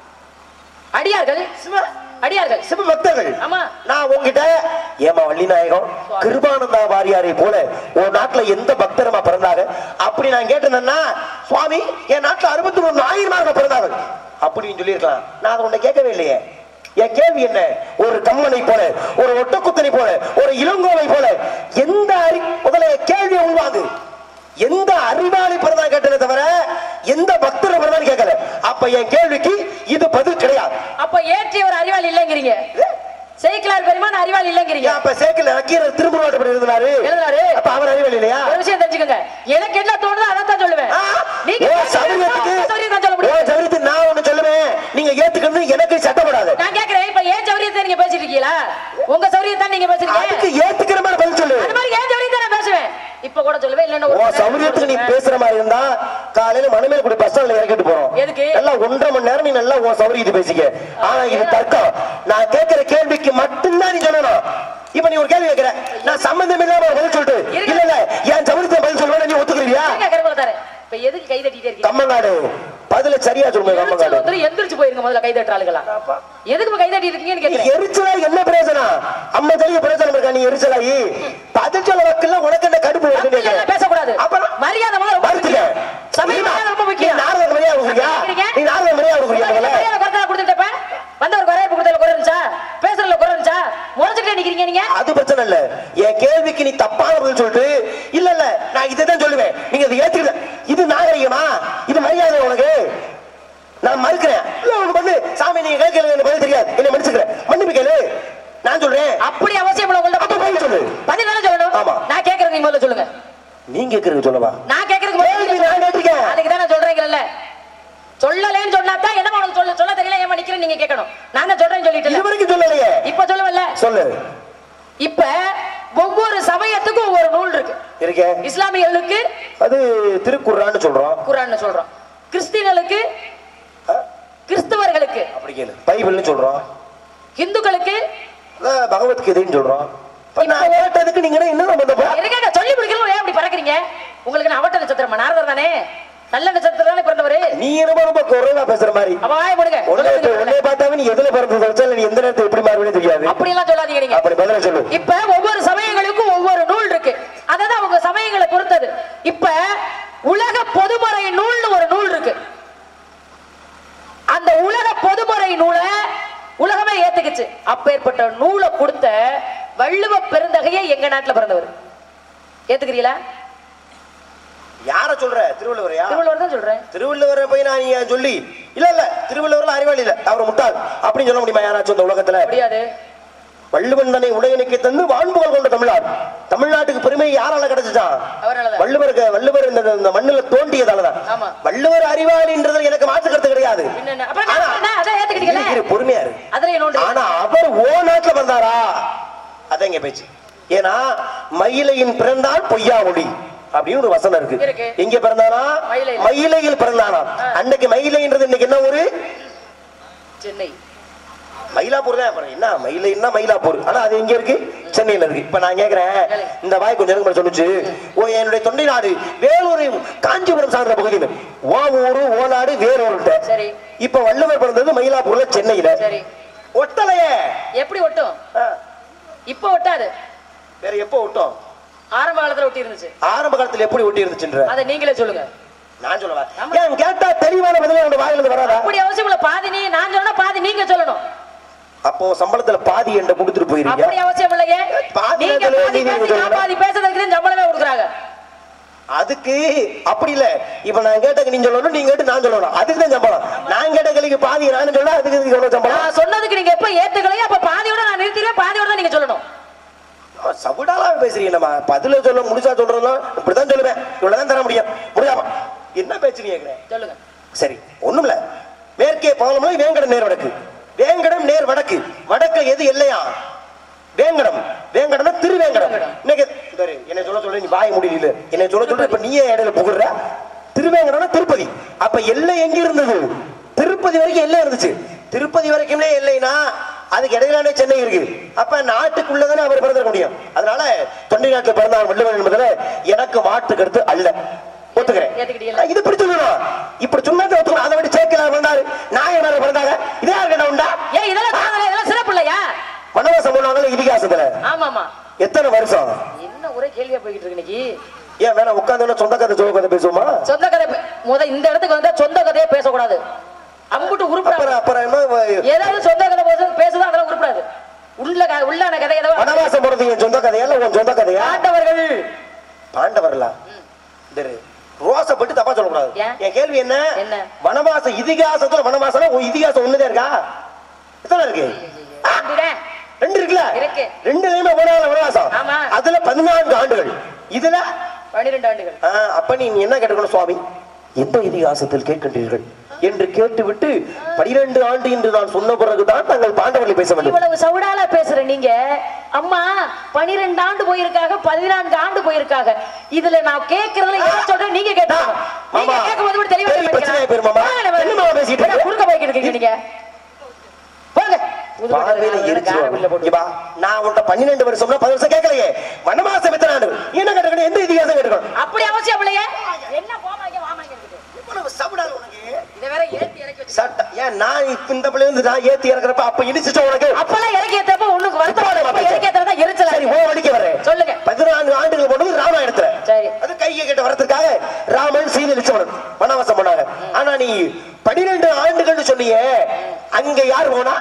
அடியார்கள் அடியார்கள் சிவ பக்தர்கள் ஆமா. நான் உங்ககிட்ட ஏமா வள்ளிநாயகம் கிருபானந்தா வாரியாரை போல உன் நாட்டுல எந்த பக்தரமா பிறந்தாங்க அப்படி நான் கேட்டேன்னா சுவாமி என் நாட்டுல அறுபத்தி மூணு ஆயிரமாக பிறந்தாங்க அப்படின்னு சொல்லியிருக்கலாம் நான் அதை உன்னை கேட்கவே இல்லையே என் கேள்வி என்ன ஒரு கம்மனை போல ஒரு ஒட்டக்குத்தனை போல ஒரு இளங்கோவை போல எந்த அறி முதல்ல என் கேள்வியை உள்வாங்கு எந்த அறிவாளி பிறந்தா கேட்டனே தவிர எந்த பக்தர் பிறந்தான்னு கேட்கல அப்ப என் கேள்விக்கு இது பதில் கிடையாது அப்ப ஏற்றிய ஒரு அறிவாளி இல்லைங்கிறீங்க சேக்கிலார் பெருமான் அறிவாளி இல்லைங்கிறீங்க ஏன் அப்ப சேக்கில் நக்கீரர் திருமுருகாட்டு எழுதினாரு எழுதினாரு. அப்ப அவர் அறிவியல் இல்லையா ஒரு விஷயம் தெரிஞ்சுக்கோங்க எனக்கு என்ன தோணுதோ அதான் சொல்லுவேன் ஆ? நீங்க ஓ, சௌரியத்துக்கு சௌரியம் தான் சொல்ல ஓ, முடியும் சௌரியத்துக்கு நான் ஒண்ணு சொல்லுவேன் நீங்க ஏத்துக்கிறது எனக்கு சட்டப்படாது நான் கேக்குறேன் இப்ப ஏன் சௌரியத்தை நீங்க பேசிட்டு இருக்கீங்களா உங்க சௌரியத்தை நீங்க அதுக்கு பேசுறீங்க ஏத்துக்கிற மாதிரி பதில் சொல்லு அது மாதிரி ஏன் சௌரியத்தை நான் பேசுவேன் இப்ப கூட சொல்லுவேன் இல்லன்னா ஓ ஒரு மணி நேரம் சௌரியத்துக்கு நீ சொல்லுவேன். பேசுற மாதிரி இருந்தா காலையில மணமேல் கூட பஸ் ஸ்டாண்ட்ல இறக்கிட்டு போறோம் எதுக்கு? நல்லா ஒன்றரை மணி நேரம் நீ நல்லா உன் சௌரியத்தை பேசிக்க ஆனா இது தர்க்கம் நான் கேட்கிற கேள்விக்கு மட்டும்தான் நீ சொல்லணும் இப்ப நீ ஒரு கேள்வி கேட்கிற நான் சம்பந்தம் இல்லாம ஒரு பதில் சொல்லிட்டு இருங்க. இல்ல இல்ல என் சௌரியத்தை பதில் சொல்லுவேன் நீ ஒத்துக்கிறியா இருங்க, கருவேல தரேன். இப்ப எதுக்கு கை தட்டிட்டே இருக்கீங்க கம்மங்காடு பதில சரியா சொல்லுங்க எரிச்சல் கம்மங்காடு ஒருத்தர் எந்திரிச்சு போயிருங்க முதல்ல கை தட்டுற ஆளுகளா எதுக்கு இப்ப கை தட்டி இருக்கீங்கன்னு நீ கேக்குறேன் எரிச்சலா என்ன பிரயோஜனம் அம்மா தெரிய பிரயோஜனம் இருக்கா நீ எரிச்சலாயி பதில் சொல்ல வக்கல்ல உனக்கு என்ன கடுப்பு வருதுன்னு அப்படி எல்லாம் கேக்குறேன். பேசக்கூடாது அப்புறம் மரியாதை முதல்ல ரொம்ப மறுத்துக்க. முக்கியம். சமயம் மரியாதை ரொம்ப நீ முக்கியம் நாரதர் மரியாதை கொடுக்குறியா? கேக்குறீங்க? நீ நாரதர் மரியாதை கொடுக்குறியா உங்களுக்கு முதல்ல? மரியாதை குறைச்சலா கொடுத்துட்டப்ப? வந்தவர் வரவேற்பு கொடுத்ததுல குறை இருந்துச்சா? பேசுறதுல குறை இருந்துச்சா? முறைச்சுக்கிட்டே நிக்கிறீங்க நீங்க? அது பிரச்சனை இல்ல என் கேள்விக்கு நீ தப்பான பதில் சொல்லிட்டு இல்ல இல்ல நான் இதைதான் சொல்லுவேன் நீங்க இதை ஏத்துக்கிற இது நாகரிகமா இது மரியாதை உனக்கு நான் மறுக்கிறேன் இல்ல உனக்கு பண்ணு சாமி நீங்க கேட்கல எனக்கு பதில் தெரியாது என்ன மன்னிச்சுக்கிறேன் மன்னிப்பு கேளு நான் சொல்றேன் அப்படி அவசியம் இல்ல உங்கள்ட்ட அப்ப பதில் சொல்லு. பதில் தானே சொல்லணும்? ஆமா. நான் கேக்குறது நீங்க முதல்ல சொல்லுங்க. நீ கேட்கறது சொல்லவா நான் கேக்குறதுக்கு முதல்ல கேள்வி நீங்க நான் சொல்லுங்க. கேட்டிருக்கேன். அதுக்கு தான் நான் சொல்றேங்கல்ல. சொல்லலைன்னு சொன்னாதான் என்னம்மா உனக்கு சொல்ல சொல்ல தெரியல ஏமா நிக்கிறேன்னு நீங்க கேட்கணும் நான் தான் சொல்றேன்னு சொல்லிட்டு இது வரைக்கும் சொல்லலையே இப்ப சொல்லுவல்ல சொல்லு இப்ப ஒவ்வொரு சமயத்துக்கும் ஒவ்வொரு நூல் இருக்கு இருக்கே இஸ்லாமியர்களுக்கு அது திருக்குறான்னு சொல்றோம் குரான் சொல்றோம் கிறிஸ்டியர்களுக்கு ஆ? கிறிஸ்தவர்களுக்கு அப்படி கேளு பைபிள்னு சொல்றோம் இந்துக்களுக்கு அதான் பகவத்கீதைன்னு சொல்றோம் இப்ப நான் கேட்டதுக்கு நீங்க என்ன பண்ணப்போ இருக்காங்க சொல்லி முடிக்கணும் ஏன் அப்படி பறக்குறீங்க உங்களுக்கு நான் அவட்ட நட்சத்திரமா நாரதர் தானே நல்ல நட்சத்திரம் தானே பிறந்தவரு நீ என்னமோ ரொம்ப குறைவா பேசுற மாதிரி அப்ப வாய முடுங்க உன்னை உன்னை பார்த்தாவே நீ எதுல பிறந்தது வச்சா நீ எந்த நேரத்துல எப்படி மாறுவேன்னு தெரியாது அப்படி எல்லாம் சொல்லாதீங்க நீங்க அப்படி பதில சொல்லு இப்ப ஒவ்வொரு சமயங்களுக்கும் ஒவ்வொரு நூல் இருக்கு அதாவது அவங்க சமயங்களை பொறுத்தது இப்ப உலக பொதுமறை நூல்னு ஒரு நூல் இருக்கு அந்த உலக பொதுமறை நூலை உலகமே ஏத்துக்குச்சு அப்பேற்பட்ட நூலை கொடுத்த வள்ளுவ பெருந்தகையே எங்க நாட்டுல பிறந்தவர் ஏத்துக்கிறீங்களா யார சொல்ற திருவள்ளுவரையா திருவள்ளுவர் தான் சொல்றேன் திருவள்ளுவரை போய் நான் நீ சொல்லி இல்ல இல்ல திருவள்ளுவர்ல அறிவாளி இல்ல அவர் முட்டாள் அப்படின்னு சொல்ல முடியுமா யாராச்சும் இந்த உலகத்துல முடியாது வள்ளுவன் தன்னை உடையனுக்கு தந்து வான்புகள் கொண்ட தமிழ்நாடு தமிழ்நாட்டுக்கு பெருமை யாரால கிடைச்சுச்சான் அவராலதான். வள்ளுவருக்கு வள்ளுவர் இந்த இந்த மண்ணுல தோண்டியதாலதான் ஆமா. வள்ளுவர் அறிவாளின்றது எனக்கு மாற்று கருத்து கிடையாது என்னென்ன அப்புறம் ஆனா, என்ன, அதை ஏத்துக்கிட்டீங்கல்ல இரு, இரு, பொறுமையா இரு அதுல என்னோட ஆனா அவர் ஓ நாட்டுல வந்தாரா அதான் இங்க பேச்சு ஏன்னா மயிலையின் பிறந்தால் பொய்யா ஒளி அப்படின்னு ஒரு வசனம் இருக்கு இருக்கு. எங்க பிறந்தானா மயிலையில. மயிலையில் பிறந்தானா அன்னைக்கு மயிலைன்றது இன்னைக்கு என்ன ஊரு சென்னை மயிலாப்பூர் தான் அப்புறம் என்ன மயிலைன்னா மயிலாப்பூர் ஆனா அது எங்க இருக்கு சென்னையில இருக்கு இப்ப நான் கேக்குறேன் இந்த வாய் கொஞ்சம் நேரம் முன்னாடி சொன்னுச்சு ஓ என்னுடைய தொண்டை நாடு வேலூர் காஞ்சிபுரம் சார்ந்த பகுதியில் ஓ ஊரு ஓ நாடு வேலூர்கிட்ட சரி இப்ப வள்ளுவர் பிறந்தது மயிலாப்பூர்ல சென்னையில சரி ஒட்டலையே எப்படி ஒட்டும் ஆ, இப்ப ஒட்டாது வேற எப்போ ஒட்டும் ஆரம்ப காலத்துல ஒட்டி இருந்துச்சு ஆரம்ப காலத்துல எப்படி ஒட்டி இருந்துச்சுன்ற அதை நீங்களே சொல்லுங்க நான் சொல்லவா ஏன் கேட்டா தெளிவான பதில் என்னோட வாயில இருந்து வராதா அப்படி அவசியம் இல்ல பாதி நீ நான் சொன்னா பாதி நீங்க சொல்லணும் அப்போ சம்பளத்துல பாதி என்ற கொடுத்துட்டு போயிருக்கீங்க அப்படி அவசியம் இல்லையே பாதி நீங்க நேரத்துல பாதி நீங்க பேசி சொல்லணும். நான் பாதி பேசுறதுக்கு தான் சம்பளமே கொடுக்குறாங்க அதுக்கு அப்படி இல்ல இப்ப நான் கேட்ட நீங்க சொல்லணும் நீங்க கேட்டு நான் சொல்லணும் அதுக்கு தான் சம்பளம் நான் கேட்ட கேள்விக்கு பாதி நான் சொல்ல அதுக்கு இதுக்கு எவ்வளவு சம்பளம் நான் சொன்னதுக்கு நீங்க எப்ப ஏத்துக்கலையோ அப்ப பாதியோட நான் நிறுத்திடுவேன் பாதியோட தான் நீங்க சொல்லணும் நம்ம சவுடாலா பேசுறீங்க நம்ம பதில சொல்ல முடிச்சா சொல்றதுலாம் இப்படிதான் சொல்லுவேன் இவ்வளவுதான் தர முடியும் முடியாம என்ன பேச்சு நீ கேக்குறேன் சொல்லுங்க சரி ஒண்ணுமில்ல மேற்கே பவனமலை வேங்கடம் நேர் வடக்கு வேங்கடம் நேர் வடக்கு வடக்கு எது இல்லையா வேங்கடம் வேங்கடம் திருவேங்கடம் இன்னைக்கு பாரு, என்னை சொல்ல சொல்ல நீ வாய முடியல என்னை சொல்ல சொல்ற இப்ப நீயே இடையில புகுற திருவேங்கடம் திருப்பதி அப்ப எல்லை எங்க இருந்தது திருப்பதி வரைக்கும் எல்லை இருந்துச்சு திருப்பதி வரைக்குமே எல்லைனா அதுக்கு இடையிலானே சென்னை இருக்கு அப்ப நாட்டுக்குள்ளதானே அவர் பிறந்திருக்க முடியும் அதனால தொண்டை நாட்டில் பிறந்தார் வள்ளுவர் என்பதுல எனக்கு மாற்று கருத்து அல்ல ஒத்துக்கிறேன் ஏத்துக்கிட்டீங்களா? இது இப்படி சொல்லணும் இப்படி சொன்னா ஒத்துக்கணும் அதை விட சேர்க்கல பிறந்தாரு நாயனார் பிறந்தாங்க இதே யாருக்கிட்ட உண்டா ஏன் இதெல்லாம் தாங்களே, இதெல்லாம் சிறப்பு இல்லையா வனவாசம் போனாங்களே இதிகாசத்துல ஆமா ஆமா எத்தனை வருஷம் என்ன ஒரே கேள்வியா போய்கிட்டு இருக்கு இன்னைக்கு ஏன் வேணா உட்காந்து சொந்த கதை சோக கதை பேசுவோமா சொந்த கதை பே- முத இந்த இடத்துக்கு வந்தா சொந்த கதையே பேசக்கூடாது அம்புட்டு உருப்படாது அப்புறம் அப்புறம் என்ன வ- ஏதாவது சொந்த கதை பேச பேசுதோ அதெல்லாம் உருப்படாது உள்ள க- உள்ளான கதை ஏதாவது வனவாசம் போறது என் சொந்த கதையா இல்ல உன் சொந்த கதையா ஆண்டவர்கள் பாண்டவர்களா இந்த ரோசப்பட்டு தப்பா சொல்லக்கூடாது ஏன்? என் கேள்வி என்ன என்ன? வனவாச இதிகாசத்துல வனவாசம் ஒரு இதிகாசம் ஒண்ணுதான் இருக்கா எத்தனை இருக்கு ஆ, நம்பிடே. ரெண்டு இருக்குல்ல இருக்கு. ரெண்டுலயுமே போனால வனவாசம் ஆமா. அதுல பதினான்கு ஆண்டுகள் இதுல பன்னிரெண்டு ஆண்டுகள் ஆ, அப்ப நீ என்ன கேட்டுக்கணும் சுவாமி எந்த இதிகாசத்தில் கேட்கின்றீர்கள் என்று கேட்டுவிட்டு பனிரெண்டு ஆண்டு என்று நான் சொன்ன பிறகுதான் தங்கள் பாண்டவர்களை பேச வேண்டும் இவ்வளவு சவுடால பேசுற நீங்க அம்மா பனிரெண்டு ஆண்டு போயிருக்காங்க பதினான்கு ஆண்டு போயிருக்காங்க இதுல நான் கேக்குறதுல என்ன சொல்றேன் நீங்க கேட்டாங்க நீங்க மாமா, கேட்கும் போது தெளிவா பெரிய பிரச்சனையா போயிரும் மாமா. என்ன மாமா பேசிட்டு இருக்க? குறுக்க போய்கிட்டு இருக்கீங்க நீங்க போங்க பார்வையில எரிச்சு இங்க வா. நான் உன்கிட்ட பன்னிரெண்டு வருஷம்னா பத்து வருஷம் கேட்கலையே வனவாசம் எத்தனை ஆண்டு என்ன கேட்டுக்கணும் எந்த இதிகாசம் கேட்டுக்கணும் அப்படி அவசியம் இல்லையே என்ன போமாங்க வாமாங்க இருக்குது இவ்வளவு சவுடாது உனக்கு இதை வேற ஏத்தி இறக்கி வச்சு சட்ட ஏன் நான் இப்ப இந்த பிள்ளை இருந்து நான் ஏத்தி இறக்குறப்ப அப்ப இடிச்சுச்ச உனக்கு அப்பெல்லாம் இறக்கி ஏத்தப்ப ஒண்ணுக்கு வருத்தம் அப்ப இறக்கி ஏத்தறதா எரிச்சலா சரி இருக்கு. ஓ வடிக்க வர்றேன் சொல்லுங்க பதினான்கு ஆண்டுகள் போனது ராமாயணத்துல சரி. அது கையை கிட்ட வரதுக்காக ராமன் சீதை லிச்சவன் வனவாசம் பண்ணாங்க ஆனா நீ பனிரெண்டு ஆண்டுகள்னு சொன்னியே அங்க யார் போனா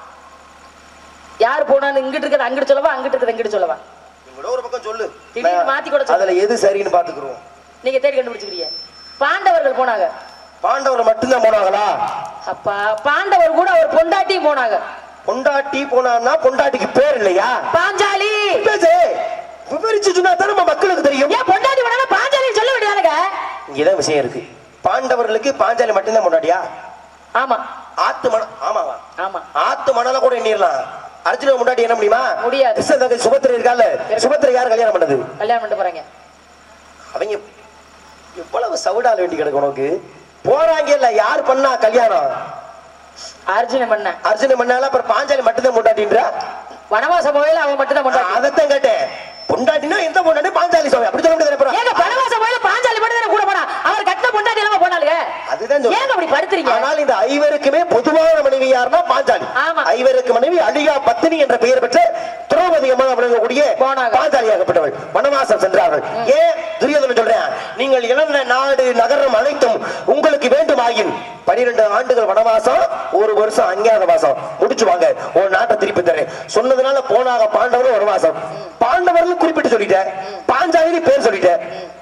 யார் போனான்னு இங்கிட்டு இருக்கிறது அங்கிட்டு சொல்லவா அங்கிட்டு இருக்கிறது இங்கிட்டு சொல்லவா இங்கூட ஒரு பக்கம் சொல்லு திடீர்னு மாத்தி கூட சொல்லு. அதுல எது சரின்னு பாத்துக்குருவோம் நீங்க தேடி கண்டுபிடிச்சுக்கிறீங்க பாண்டவர்கள் போனாங்க பாண்டவர் மட்டும்தான் போனாங்களா அப்பா பாண்டவர் கூட அவர் பொண்டாட்டியும் போனாங்க பொண்டாட்டி போனான்னா பொண்டாட்டிக்கு பேர் இல்லையா பாஞ்சாலி பேசு விவரிச்சு சொன்னா தான் நம்ம மக்களுக்கு தெரியும் ஏன் பொண்டாட்டி போனாங்க பாஞ்சாலி சொல்ல வேண்டியதானுங்க இங்கதான் விஷயம் இருக்கு பாண்டவர்களுக்கு பாஞ்சாலி மட்டும்தான் பொண்டாட்டியா ஆமா ஆத்து மண ஆமாவா ஆமா ஆத்து மணல கூட எண்ணிடலாம் அர்ஜுன முன்னாடி என்ன முடியுமா முடியாது. கிருஷ்ணன் தங்கை சுபத்திரை இருக்கால சுபத்திரை யார் கல்யாணம் பண்ணது கல்யாணம் பண்ணிட்டு போறாங்க அவங்க எவ்வளவு சவுடால வேண்டி கிடக்கும் உனக்கு போறாங்க இல்ல யார் பண்ணா கல்யாணம் அர்ஜுனன் பண்ண அர்ஜுன பண்ணால அப்புறம் பாஞ்சாலி மட்டும்தான் பொண்டாட்டின்ற வனவாச போயில அவன் மட்டும் தான் பொண்டாட்டி அதைத்தான் கேட்டேன் பொண்டாட்டினா எந்த பொண்டாட்டி பாஞ்சாலி சுவாமி அப்படி சொல்ல முடியாது ஏங்க அப்புறம். வனவாச போயில பாஞ்சாலி மட்டும் தானே கூட போனா அவர் கட்டின பொண்டாட்டி இல்லாம போனாலுங்க அதுதான் சொல்றேன். ஏங்க அப்படி படுத்துறீங்க ஆனால் இந்த ஐவருக்குமே பொதுவான மனைவி யாருன்னா பாஞ்சாலி ஆமா. ஐவருக்கு மனைவி அழியா பத்தினி என்ற பெயர் பெற்ற திரௌபதி அம்மா விளங்கக்கூடிய போனாங்க. பாஞ்சாலியாகப்பட்டவள் வனவாசம் சென்றார்கள் ஏன் துரியோதனன் சொல்றேன் நீங்கள் இழந்த நாடு நகரம் அனைத்தும் உங்களுக்கு வேண்டுமாயின் பனிரெண்டு ஆண்டுகள் வனவாசம் ஒரு வருஷம் அஞ்ஞாத வாசம் முடிச்சு வாங்க ஒரு நாட்டை திருப்பி தரேன் சொன்னதுனால போனாக பாண்டவரும் வனவாசம் பாண்டவர்கள் குறிப்பிட்டு சொல்லிட்டேன் பாஞ்சாலி பேர் சொல்லிட்டேன்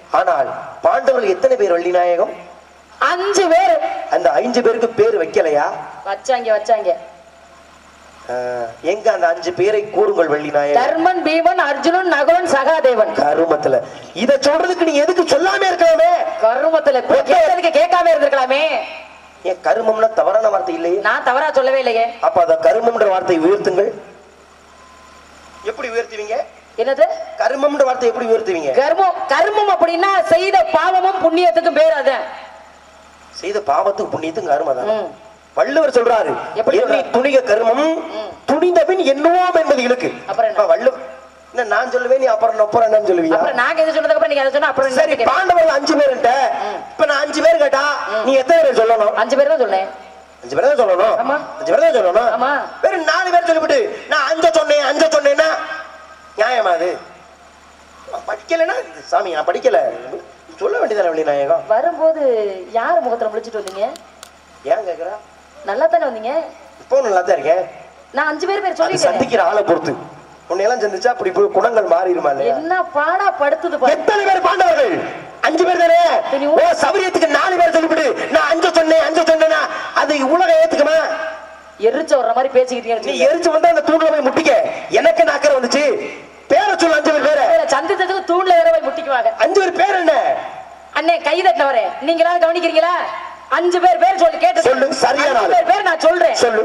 ஆனால் பாண்டவர்கள் எத்தனை பேர் வள்ளிநாயகம் அஞ்சு பேர் அந்த ஐந்து பேருக்கு பேர் வைக்கலையா வச்சாங்க வச்சாங்க ஆஹ், எங்க அந்த அஞ்சு பேரை கூறுங்கள் வள்ளிநாயகம் தர்மன் பீமன் அர்ஜுனன் நகுலன் சகாதேவன் கருமத்துல இத சொல்றதுக்கு நீ எதுக்கு சொல்லாம இருக்கலாமே கருமத்துல இப்ப கேட்டதுக்கு கேட்காம இருந்திருக்கலாமே ஏன் கருமம்னா தவறான வார்த்தை இல்லையே நான் தவறா சொல்லவே இல்லையே அப்ப அத கருமம்ன்ற வார்த்தையை உயர்த்துங்கள் எப்படி உயர்த்துவீங்க என்னது கருமம்ன்ற வார்த்தை எப்படி உயர்த்துவீங்க கர்மம் கர்மம் அப்படின்னா செய்த பாவமும் புண்ணியத்துக்கும் பேர் அதான் செய்த பாவத்துக்கு புண்ணியத்துக்கு கருமம் தான் ம். வள்ளுவர் சொல்றாரு எப்படி எண்ணி சொல்றாரு? துணிக கருமம் துணிந்த பின் என்னவோம் என்பது இழுக்கு அப்புறம் என்ன? அப்ப வள்ளுவர் என்ன நான் சொல்லுவேன் நீ அப்புறம் அப்புறம் என்னன்னு சொல்லுவியா அப்புறம் நாங்க எது சொன்னதுக்கு அப்புறம் நீங்க அதை சொன்னா அப்புறம் சரி என்ன கேட்பீங்க? பாண்டவர்கள் அஞ்சு பேருட்ட இப்ப நான் அஞ்சு பேர் கேட்டா நீ எத்தனை பேர் சொல்லணும் அஞ்சு பேர் தான் சொன்னேன் அஞ்சு பேர் தான் சொல்லணும் ஆமா. அஞ்சு பேர் தான் சொல்லணும் ஆமா. வெறும் நாலு பேர் சொல்லிவிட்டு நான் அஞ்ச சொன்னேன் அஞ்ச சொன்னேன்னா நியாயமா அது நான் படிக்கலைன்னா சாமி நான் படிக்கல சொல்ல வேண்டியதானே வழி நாயகம் வரும்போது யார் முகத்துல முழிச்சிட்டு வந்தீங்க ஏன் கேக்குறா நல்லா தானே வந்தீங்க இப்போ நல்லா தான் இருக்கேன் நான் அஞ்சு பேர் பேர் அது சொல்லிட்டேன் சந்திக்கிற ஆளை பொறுத்து உன்னையெல்லாம் சந்திச்சா அப்படி போய் குணங்கள் மாறிடுமா இல்லையா என்ன பாடா படுத்துது பாரு எத்தனை பேர் பாண்டவர்கள் அஞ்சு பேர் தானே சரி, ஓ சௌரியத்துக்கு நாலு பேர் சொல்லிவிட்டு நான் அஞ்சு சொன்னேன் அஞ்சு சொன்னேன்னா அது உலகம் ஏத்துக்குமா எரிச்ச வர்ற மாதிரி நீ பேசிக்கிட்டீங்க எரிச்சு வந்து அந்த தூண்ல போய் முட்டிக்க எனக்கு நாக்கரை வந்துச்சு பேரை சொல்லு அஞ்சு பேர் பேரை சந்தித்ததுக்கு தூண்ல வேற போய் முட்டிக்குவாங்க அஞ்சு பேர் பேர் என்ன அண்ணே கை தட்டின வரேன் நீங்க எல்லாரும் கவனிக்கிறீங்களா அஞ்சு பேர் பேர் சொல்லி கேட்டு சொல்லு, சரியான அஞ்சு ஆளு. பேர் பேர் நான் சொல்றேன் சொல்லு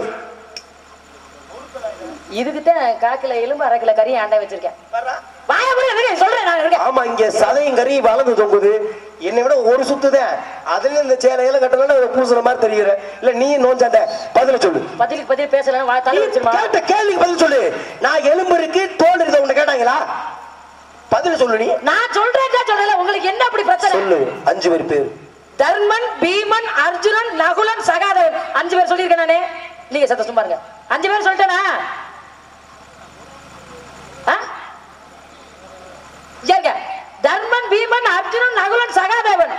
இதுக்கு தான் காக்கில எலும்பு அரை கிலோ கறி ஆண்டை வச்சிருக்கேன் வாய மூடி இருக்கேன் சொல்றேன் நான் இருக்கேன் ஆமா இங்க சதையும் கறி வளர்ந்து தொங்குது என்னை விட ஒரு சுத்துதான் அதுல இந்த சேலையில கட்டலாம் பூசுற மாதிரி தெரியுற இல்ல நீ நோஞ்சாண்ட பதில சொல்லு பதிலுக்கு பதில் பேசல வா தலை நீ வச்சிருமா கேட்ட கேள்விக்கு பதில் சொல்லு நான் எலும்பு இருக்கு தோல் இருக்கு உன்னை கேட்டாங்களா பதில் சொல்லு நீ நான் சொல்றேன் சொல்லல உங்களுக்கு என்ன அப்படி பிரச்சனை சொல்லு அஞ்சு பேர் பேர் தர்மன் பீமன் அர்ஜுனன் நகுலன் சகாதேவன் அஞ்சு பேர் சொல்லியிருக்கேன் நானே நீங்க சத்த சும்மா இருங்க அஞ்சு பேர் சொல்லிட்டேனா ஆ? ஏங்க தர்மன் பீமன் அர்ஜுனன் நகுலன் சகாதேவன்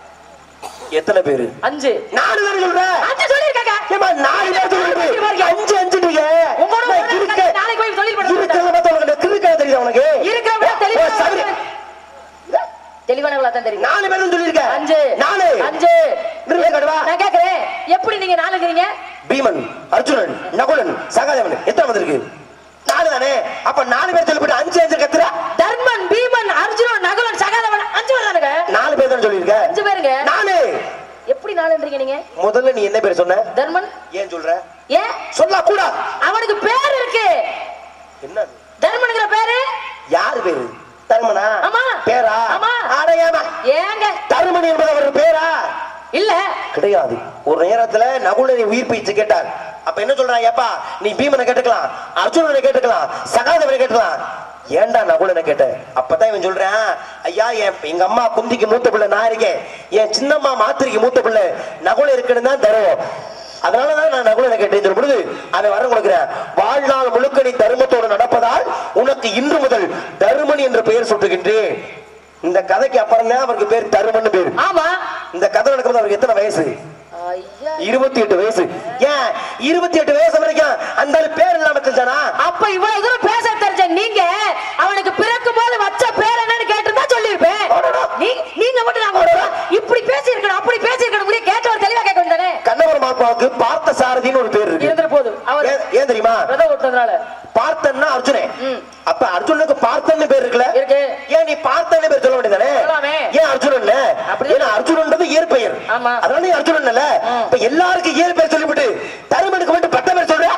எத்தனை பேரு அஞ்சு நாலு பேர் சொல்றேன் அஞ்சு சொல்லியிருக்காங்க ஏம்மா, நாலு பேர் சொல்லிட்டு அஞ்சு அஞ்சு நீங்க உங்களோட நான் ஒரு இருக்க நாளைக்கு நாளைக்கு போய் தொழில் பண்ண இருக்கிறத பார்த்தா உனக்கு கிறுக்கா தெரியுதா உனக்கு இருக்கிறவங்க ஓ, தெளிவா சரி. தெளிவானவங்களா தான் தெரியும் நாலு பேரும் சொல்லியிருக்க அஞ்சு நாலு அஞ்சு நிறுத்த கடுவா நான் கேக்குறேன் எப்படி நீங்க நாலுங்கிறீங்க பீமன் அர்ஜுனன் நகுலன் சகாதேவன் எத்தனை வந்திருக்கு நாலு தானே அப்ப நாலு பேர் சொல்லிவிட்டு அஞ்சு அஞ்சு கத்துற தர்மன் பீமன் அர்ஜுனன் நகுலன் சகாதேவன் அஞ்சு பேர் தானுங்க நாலு பேர் தான் சொல்லியிருக்க அஞ்சு பேருங்க நாலு எப்படி நாலுன்றீங்க நீங்க முதல்ல நீ என்ன பேர் சொன்ன தர்மன் ஏன் சொல்ற ஏன் சொல்ல கூட அவனுக்கு பேர் இருக்கு என்ன தர்மனுங்கிற பேரு யாரு பேரு தருமனா ஆமா. பேரா ஆமா. அடையாம ஏங்க தருமன் என்பது அவர் பேரா இல்ல கிடையாது ஒரு நேரத்துல நகுலனை உயிர் பயிற்சி கேட்டார் அப்ப என்ன சொல்றான் ஏப்பா நீ பீமனை கேட்டுக்கலாம் அர்ஜுனனை கேட்டுக்கலாம் சகாதேவனை கேட்டுக்கலாம் ஏன்டா நகுலனை கேட்ட அப்பதான் இவன் சொல்றான் ஐயா என் எங்க அம்மா குந்திக்கு மூத்த பிள்ளை நான் இருக்கேன் என் சின்னம்மா மாத்திரைக்கு மூத்த பிள்ளை நகுல இருக்குன்னு தான் தருவோம் அதனாலதான் நான் நகுலனை கேட்டேன் சொல்லும் பொழுது அவன் வரம் கொடுக்கிறேன் வாழ்நாள் முழுக்க நீ தர்மத்தோடு நடப்பதால் உனக்கு இன்று முதல் தருமன் என்ற பெயர் சுட்டுகின்றேன் இந்த கதைக்கு அப்புறம் தான் அவருக்கு பேர் தருமன் பேரு ஆமா இந்த கதை நடக்கும்போது அவருக்கு எத்தனை வயசு ஐயா இருபத்தி எட்டு வயசு ஏன் இருபத்தி எட்டு வயசு வரைக்கும் அந்த ஆளு பேர் இல்லாம செஞ்சானா அப்ப இவ்வளவு தூரம் பேச தெரிஞ்ச நீங்க அவனுக்கு பிறக்கும் போது வச்ச பேர் என்னன்னு கேட்டிருந்தா சொல்லியிருப்பேன் அடடா. நீ நீங்க மட்டும் நாங்க அடடா. இப்படி பேசி இருக்கணும் அப்படி பேசி இருக்கணும் கேட்டவர் தெளிவா கேட்க வேண்டியதானே கண்ணவர் மாப்பாவுக்கு பார்த்த சாரதின்னு ஒரு பேர் இருக்கு இருந்துட்டு போதும் அவர் ஏன் ஏன் தெரியுமா விதை ஓட்டுறதுனால பார்த்தன்னா அர்ஜுனன் ம். அப்ப அர்ஜுனனுக்கு பார்த்தன்னு பேர் இருக்குல்ல இருக்கு. ஏன் நீ பார்த்தன்னு பேர் சொல்ல வேண்டியதானே சொல்லலாமே. ஏன் அர்ஜுனன் அப்படி- ஏன்னா அர்ஜுனன்றது இயற்பெயர் ஆமா. அதனால நீ அர்ஜுனன் இல்ல ம். இப்ப எல்லாருக்கும் இயற்பெயர் சொல்லிவிட்டு தருமனுக்கு மட்டும் பட்ட பேர் சொல்ற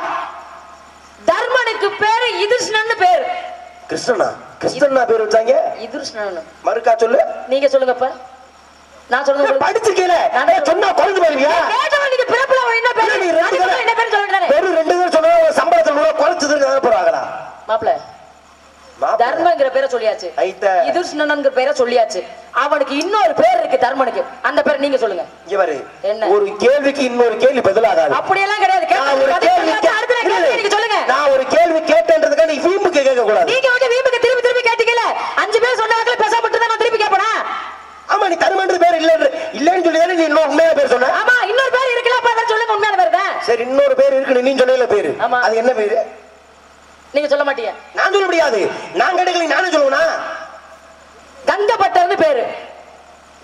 தர்மனுக்கு பேரு இதுஷ்ணன்னு பேரு கிருஷ்ணனா கிருஷ்ணனா பேர் வச்சாங்க இதுஷ்ணன் மறுக்கா சொல்லு நீங்க சொல்லுங்கப்ப நான் சொல்லுங்க உங்களுக்கு. படிச்சிருக்கீல நான் சொன்னா குறைஞ்சு போயிருவியா கேட்டவன் நீங்க பிறப்புல அவன் என்ன பேரு இல்ல, நீ ரெண்டு அதுக்கு தடவை- என்ன பேரு சொல்ல வேண்டியதானே வெறும் ரெண்டு பேர் சொன்னா சம்பளத்தில் நூறு குறைச்சதுக்கு போறாங்களா மாப்பிள தர்மங்கிற பேரை சொல்லியாச்சு ஐத்த. இதுஷ்ணன்ங்கிற பேரை சொல்லியாச்சு அவனுக்கு இன்னொரு பேர் இருக்கு தர்மனுக்கு அந்த பேர் நீங்க சொல்லுங்க இங்க பாரு என்ன? ஒரு கேள்விக்கு இன்னொரு கேள்வி பதிலாகாது அப்படியெல்லாம் கிடையாது நான் ஒரு கேட்டதுக்கு கேள்வி பதில் அடுத்த கே- கேள்வி நீங்க சொல்லுங்க நான் ஒரு கேள்வி கேட்டேன்றதுக்காக நீ வீம்புக்கு கேட்க கூடாது நீங்க வந்து வீம்புக்கு திருப்பி திருப்பி கேட்டீங்கல்ல அஞ்சு பேர் சொன்னாங்களே பேசாம விட்டு நான் திருப்பி கேட்பனா ஆமா நீ தருமன்ற பேர் இல்ல இல்லன்னு சொல்லி தானே நீ இன்னும் உண்மையான பேர் சொன்ன ஆமா இன்னொரு பேர் இருக்குல்ல அப்ப அதை சொல்லுங்க உண்மையான பேர் தான் சரி இன்னொரு பேர் இருக்கு நீ சொன்னல பேரு ஆமா. அது என்ன பேரு நீங்க சொல்ல மாட்டீங்க நான் சொல்ல முடியாது நான் கிடைக்கல நானே சொல்லுவேனா கங்கப்பட்டர்னு பேரு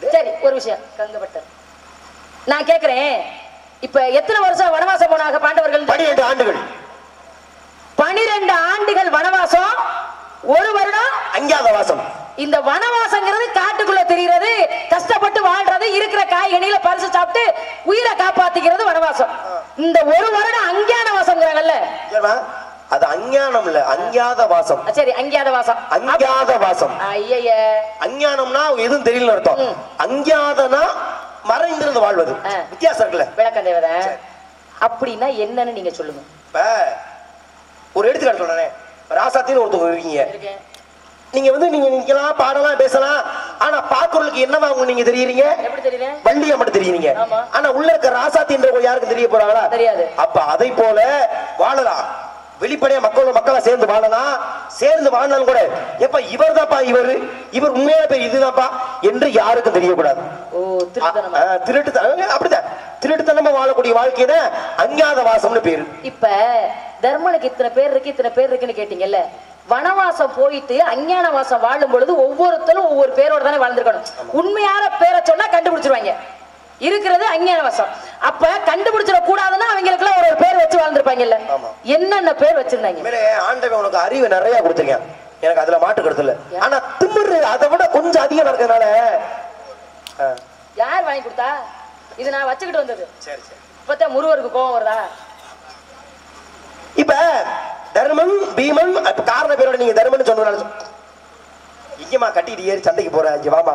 சரி ஒரு விஷயம் கங்கப்பட்டர் நான் கேக்குறேன் இப்ப எத்தனை வருஷம் வனவாசம் போனாங்க பாண்டவர்கள் பனிரெண்டு ஆண்டுகள் பனிரெண்டு ஆண்டுகள் வனவாசம் ஒரு வருடம் அஞ்ஞாத வாசம் இந்த வனவாசங்கிறது காட்டுக்குள்ள தெரிகிறது கஷ்டப்பட்டு வாழ்றது இருக்கிற காய்கனிகளை பறிச்சு சாப்பிட்டு உயிரை காப்பாத்திக்கிறது வனவாசம் இந்த ஒரு வருடம் அஞ்ஞான வாசம்ங்கிறாங்கல்ல ஏம்மா, அது அஞ்ஞானம் இல்ல அஞ்ஞாத வாசம் சரி அஞ்ஞாத வாசம் அஞ்ஞாத வாசம் ஐய அஞ்ஞானம்னா எதுவும் தெரியல அர்த்தம் ம். அஞ்ஞாதனா மறைந்திருந்து வாழ்வது ஆ. வித்தியாசம் இருக்குல்ல விளக்கம் தேவதை அப்படின்னா என்னன்னு நீங்க சொல்லுங்க இப்ப ஒரு எடுத்துக்காட்டு சொல்றேன் ராசாத்தின்னு ஒருத்தவங்க இருக்கீங்க இருக்கேன். நீங்க வந்து நீங்க நிக்கலாம் பாடலாம் பேசலாம் ஆனா பாக்குறதுக்கு என்னவா அவங்க நீங்க தெரியுறீங்க எப்படி தெரியல வள்ளியா மட்டும் தெரியுறீங்க ஆமா. ஆனா உள்ள இருக்க ராசாத்தின்ற யாருக்கும் தெரிய போறாங்களா தெரியாது. அப்ப அதை போல வாழலாம் வெளிப்படையா மக்களோட மக்களா சேர்ந்து வாழலாம் சேர்ந்து வாழ்ந்தாலும் கூட எப்ப இவர் தான்ப்பா இவர் இவர் உண்மையான பேர் இதுதான்ப்பா என்று யாருக்கும் தெரியக்கூடாது ஓ திருத்தனமா ஆ, திருட்டுத்தனம் அப்படிதான் திருட்டுத்தனமா வாழக்கூடிய வாழ்க்கை தான் அஞ்ஞாத வாசம்னு பேரு இப்ப தர்மனுக்கு இத்தனை பேர் இருக்கு இத்தனை பேர் இருக்குன்னு கேட்டீங்கல்ல வனவாசம் போயிட்டு அஞ்ஞான வாசம் வாழும் பொழுது ஒவ்வொருத்தரும் ஒவ்வொரு பேரோட தானே வாழ்ந்திருக்கணும் உண்மையான பேரை சொன்னா கண்டுபிடிச்சிருவாங்க இருக்கிறது அஞ்ஞான வாசம் அப்ப கண்டுபிடிச்சிட கூடாதுன்னா அவங்களுக்கு ஒரு ஒரு பேர் வச்சு வாழ்ந்திருப்பாங்கல்ல ஆமா. என்னென்ன பேர் வச்சிருந்தாங்க உண்மையிலே ஆண்டவன் உனக்கு அறிவு நிறைய கொடுத்துருக்கேன் எனக்கு அதுல மாட்டு கருத்து இல்ல ஆனா திமிரு அதை விட கொஞ்சம் அதிகம் நடக்கிறதுனால ஆ, யார் வாங்கி கொடுத்தா இது நான் வச்சுக்கிட்டு வந்தது சரி சரி இப்பதான் முருகருக்கு கோவம் வருதா இப்ப தர்மன் பீமன் இப்ப காரண பேரோட நீங்க தர்மன் சொன்னதுனால சொ- இங்கம்மா கட்டிட்டு ஏறி சண்டைக்கு போற இங்க வாமா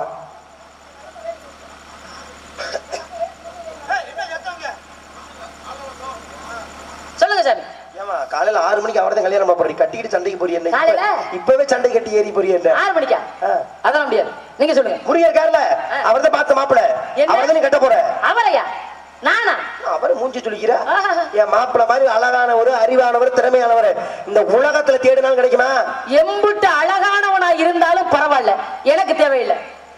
சொல்லுங்க சாமி ஏமா காலையில ஆறு மணிக்கு அவர்தான் கல்யாணம் பண்ண போறீங்க கட்டிக்கிட்டு சண்டைக்கு போறிய என்ன காலையில? இப்ப- இப்பவே சண்டை கட்டி ஏறி போறிய என்ன ஆறு மணிக்கா ஆ. அதெல்லாம் முடியாது நீங்க சொல்லுங்க முருகன் இருக்காருல அவர்தான் பார்த்த மாப்பிள என்ன? அவர்தான் நீ கட்ட போற அவரையா நானா அவர் மூஞ்சி சொல்லிக்கிற ஆஹா. என் மாப்பிள மாதிரி அழகானவர் அறிவானவர் திறமையானவர் இந்த உலகத்துல தேடினாலும் கிடைக்குமா எம்புட்டு அழகானவனா இருந்தாலும் பரவாயில்ல எனக்கு தேவையில்லை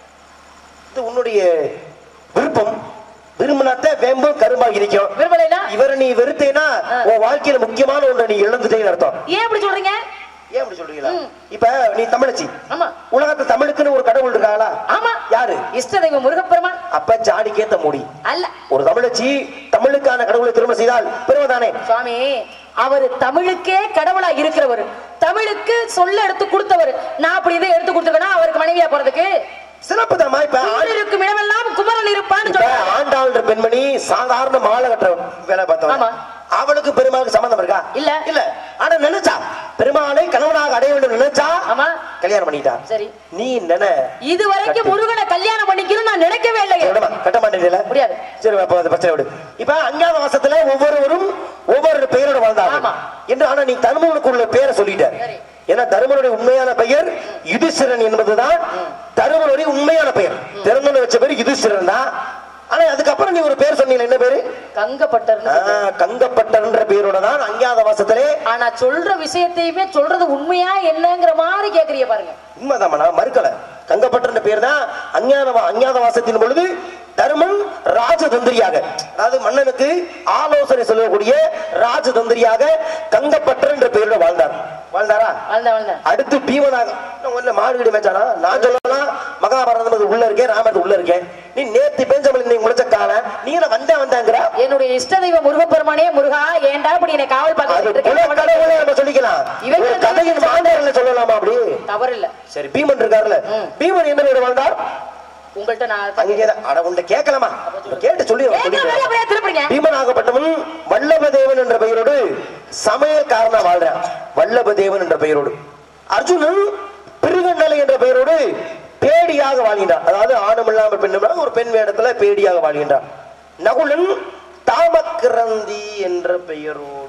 இது உன்னுடைய விருப்பம் விரும்பினாத்த வேம்பும் கரும்பாக இருக்கும் விரும்பலைனா இவரை நீ வெறுத்தேனா உன் வாழ்க்கையில முக்கியமான ஒன்றை நீ இழந்துட்டேன்னு அர்த்தம் ஏன் இப்படி சொல்றீங்க ஏன் அப்படி சொல்றீங்களா இப்ப நீ தமிழச்சி ஆமா உலகத்துல தமிழுக்குன்னு ஒரு கடவுள் இருக்காங்களா ஆமா யாரு இஷ்ட தெய்வம் முருகப்பெருமான் அப்ப ஜாடி கேத்த மூடி அல்ல ஒரு தமிழச்சி தமிழுக்கான கடவுளை திரும்ப செய்தால் பெருமைதானே சுவாமி அவரு தமிழுக்கே கடவுளா இருக்கிறவர் தமிழுக்கு சொல்ல எடுத்து கொடுத்தவர் நான் அப்படி இதை எடுத்து கொடுத்துருக்கேன்னா அவருக்கு மனைவியா போறதுக்கு சிறப்பு தாமா இப்ப ஆண்- இருக்கும் இடமெல்லாம் குமரன் இருப்பான்னு இப்ப சொல்றாங்க ஆண்டாள்ன்ற பெண்மணி சாதாரண மாலை கட்டுற வேலை பார்த்தவன் ஆமா. அவளுக்கு பெருமாளுக்கு சம்பந்தம் இருக்கா இல்ல. இல்ல ஆனா நினைச்சா பெருமாளை கணவனாக அடைய வேண்டும் நினைச்சா ஆமா கல்யாணம் பண்ணிட்டா சரி நீ நினை இது வரைக்கும் முருகனை கல்யாணம் பண்ணிக்கணும் நான் நினைக்கவே இல்லையே விடுமா, கட்ட மாட்டேங்கல முடியாது சரி அப்ப அந்த பிரச்சனை விடு இப்ப அஞ்ஞாத வாசத்துல ஒவ்வொருவரும் ஒவ்வொரு பெயரோட வாழ்ந்தாங்க ஆமா. என்று ஆனா நீ தருமனுக்கு உள்ள பெயரை சொல்லிட்ட சரி. ஏன்னா தருமனுடைய உண்மையான பெயர் யுதிஷ்டிரன் என்பதுதான் தருமனுடைய உண்மையான பெயர் திறந்தன வச்ச பேர் யுதிஷ்டிரன் தான் ஆனா அதுக்கப்புறம் நீ ஒரு பேர் சொன்னீங்க என்ன பேரு கங்கப்பட்டர்னு ஆ, கங்கப்பட்டன்ற பேரோட தான் அஞ்ஞாத வாசத்திலே ஆனா சொல்ற விஷயத்தையுமே சொல்றது உண்மையா என்னங்கிற மாதிரி கேக்குறீங்க பாருங்க உண்மைதான் நான் மறுக்கல கங்கப்பட்டன்ற பேர் தான் அஞ்ஞான வா- அஞ்ஞாத வாசத்தின் பொழுது தருமன் ராஜதந்திரியாக அதாவது மன்னனுக்கு ஆலோசனை சொல்லக்கூடிய ராஜதந்திரியாக கங்கப்பட்டர் என்ற பெயரோட வாழ்ந்தார் வாழ்ந்தாரா வாழ்ந்த வாழ்ந்த அடுத்து பீமனாக இன்னும் ஒண்ணுல மாடு வீடு மேய்ச்சானா நான் சொல்லலாம் மகாபாரதம் அது உள்ள இருக்கேன் ராமது உள்ள இருக்கேன் நீ நேத்து பேஞ்சவள் நீ முளைச்ச கால நீ என்ன வந்தேன் வந்தேங்கிற என்னுடைய இஷ்ட தெய்வம் முருகப்பெருமானே முருகா ஏன்டா இப்படி என்னை காவல் அது பார்க்க புல கடவுளே நம்ம சொல்லிக்கலாம் இவங்க ஒரு கதையின் மாண்டவர்ல சொல்லலாமா அப்படி தவறு இல்ல சரி பீமன் இருக்காருல்ல பீமன் என்ன பேர் வாழ்ந்தார் உங்கள்ட்ட நான் அங்கேதான் அட உன்னை கேட்கலாமா கேட்டு சொல்லி கேட்கிற மாதிரி சொல்லிட்டு அப்படியே திருப்புறீங்க பீமனாகப்பட்டவன் வல்லபதேவன் என்ற பெயரோடு சமையல்காரனா வாழ்றான் வல்லபதேவன் என்ற பெயரோடு அர்ஜுனன் பிருகண்டலை என்ற பெயரோடு பேடியாக வாழ்கின்றான் அதாவது ஆணும் இல்லாமல் பெண்ணும் இல்லாமல் ஒரு பெண் வேடத்துல பேடியாக வாழ்கின்றான் நகுலன் தாமக்கிரந்தி என்ற பெயரோடு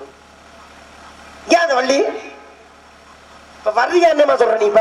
ஏன் அந்த வள்ளி இப்ப வர்றியா என்னமா சொல்ற நீ இப்ப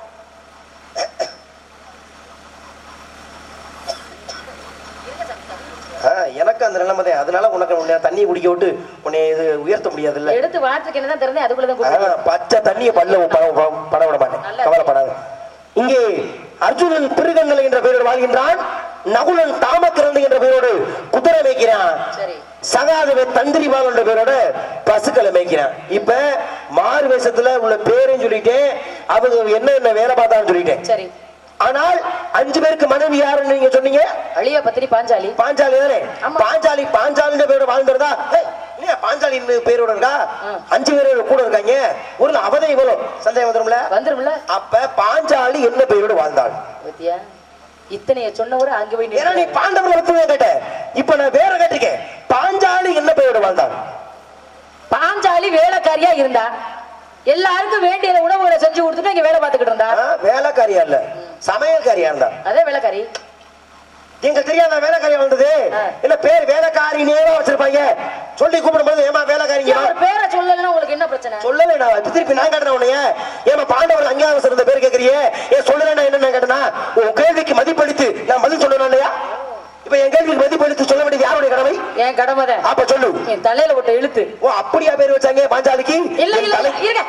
ஆ, எனக்கு அந்த நிலைமை தான் அதனால உனக்கு உன்னை தண்ணியை குடிக்க விட்டு உன்னை இது உயர்த்த முடியாதுல்ல எடுத்து வாட்டுக்கு என்னதான் திறந்தேன் அதுக்குள்ளதான் ஆ, கூப்பிட்டு பச்சை தண்ணியை பல்ல பட- பட- பட விட மாட்டேன் நல்லது. கவலைப்படாத இங்கே அர்ஜுனன் பிருகந்தலை என்ற பெயரோடு வாழ்கின்றான் நகுலன் தாமக்கிரந்தை என்ற பெயரோடு குதிரை மேய்க்கிறான் சரி சகாதவ தந்திரிபால் என்ற பேரோட பசுக்களை மேய்க்கிறான் இப்ப மாறு வேஷத்துல உள்ள பேரையும் சொல்லிட்டேன் அவங்க என்ன என்ன வேலை பார்த்தான்னு சொல்லிட்டேன் சரி ஆனால் அஞ்சு பேருக்கு மனைவி யாருன்னு நீங்க சொன்னீங்க அழிய பத்திரி பாஞ்சாலி பாஞ்சாலி தானே ஆமா. பாஞ்சாலி பாஞ்சாலின்ற பேரோட வாழ்ந்துருதா இல்லையா பாஞ்சாலி பேரோட இருக்கா ஆ. அஞ்சு பேரோட கூட இருக்காங்க ஒரு அவதை இவ்வளவு சந்தேகம் வந்துரும்ல வந்துரும்ல அப்ப பாஞ்சாலி என்ன பெயரோடு வாழ்ந்தாள் பத்தியா இத்தனைய சொன்னவரு அங்க போய் ஏன்னா நீ நின்னு பாண்டவரை பத்தி கேட்ட இப்ப நான் வேற கேட்டிருக்கேன் பாஞ்சாலி என்ன பெயரோடு வாழ்ந்தாள் பாஞ்சாலி வேலைக்காரியா இருந்தா எல்லாருக்கும் வேண்டிய உணவுகளை செஞ்சு கொடுத்துட்டு இங்க வேலை பார்த்துக்கிட்டு இருந்தா ஆ, வேலைக்காரியா இல்ல சமையல்காரியா இருந்தா அதே வேலைக்காரி எங்களுக்கு தெரியாத வேலைக்காரியா வந்தது ஆ. இல்ல பேர் வேலைக்காரினே தான் வச்சிருப்பாங்க சொல்லி கூப்பிடும்போது ஏமா வேலைக்காரிங்க ஏன் ஒரு பேரை சொல்லலைன்னா உங்களுக்கு என்ன பிரச்சனை சொல்லல நான் இப்ப திருப்பி நான் கேட்டேன் உன்னைய ஏமா பாண்டவர் அங்கீகாரம் இருந்த பேர் கேக்குறியே ஏன் சொல்லல நான் என்ன கேட்டேனா உன் கேள்விக்கு மதிப்பளித்து நான் பதில் சொல்லணும் இல்லையா இப்ப என் கேள்விக்கு மதிப்பளித்து சொல்ல வேண்டியது யாருடைய கடமை என் கடமை தான் அப்ப சொல்லு என் தலையில விட்ட இழுத்து ஓ அப்படியா பேர் வச்சாங்க பாஞ்சாலிக்கு இல்ல என் இல்ல தலை- இருங்க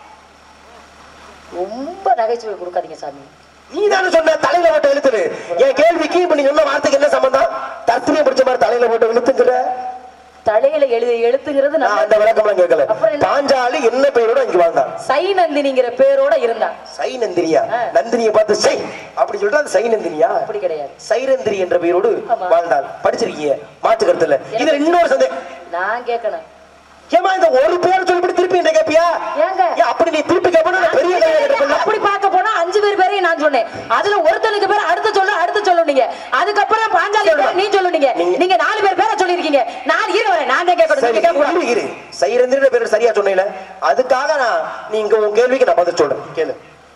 ரொம்ப நகைச்சுவை கொடுக்காதீங்க சாமி நீ தானே சொன்ன தலையில போட்டு இழுத்துரு என் கேள்விக்கு இப்ப நீ சொன்ன வார்த்தைக்கு என்ன சம்பந்தம் தர்த்தினிய பிடிச்ச மாதிரி தலையில போட்டு இழுத்துங்கிற தலையில எழுதி எழுத்துங்கிறது நான் நம்ம அந்த விளக்கம்லாம் கேட்கல அப்புறம் என்ன? பாஞ்சாலி என்ன பெயரோட இங்க வாழ்ந்தான் சை நந்தினிங்கிற பேரோட இருந்தா சை நந்தினியா ஆ. நந்தினியை பார்த்து சை அப்படி சொல்லிட்டு அது சை நந்தினியா அப்படி கிடையாது சைரந்திரி என்ற பெயரோடு ஆமா. வாழ்ந்தாள் படிச்சிருக்கீங்க மாற்று கருத்துல இதுல இன்னொரு சந்தேகம் நான் கேட்கணும் ஏமா இந்த ஒரு பேர் சொல்லிட்டு திருப்பி என்ன கேப்பியா ஏங்க? ஏன் அப்படி நீ திருப்பி கேப்பனா நான் பெரிய கையில கேட்பேன்ல அப்படி பார்க்க போனா அஞ்சு பேர் பேரையும் நான் சொன்னேன் அதுல ஒருத்தனுக்கு பேர் அடுத்து சொல்ல அடுத்து சொல்லுனீங்க அதுக்கப்புறம் பாஞ்சாலி பேர் நீ சொல்லுனீங்க நீங்க- நீங்க நாலு பேர் பேரை சொல்லிருக்கீங்க நான் இரு வரேன் நான் தான் கேட்கணும் சரி நீங்க கேட்க கூடாது இரு, இரு சைரந்திரி பேர் சரியா சொன்னீல அதுக்காக நான் நீங்க உன் கேள்விக்கு நான் பதில் சொல்றேன் கேளு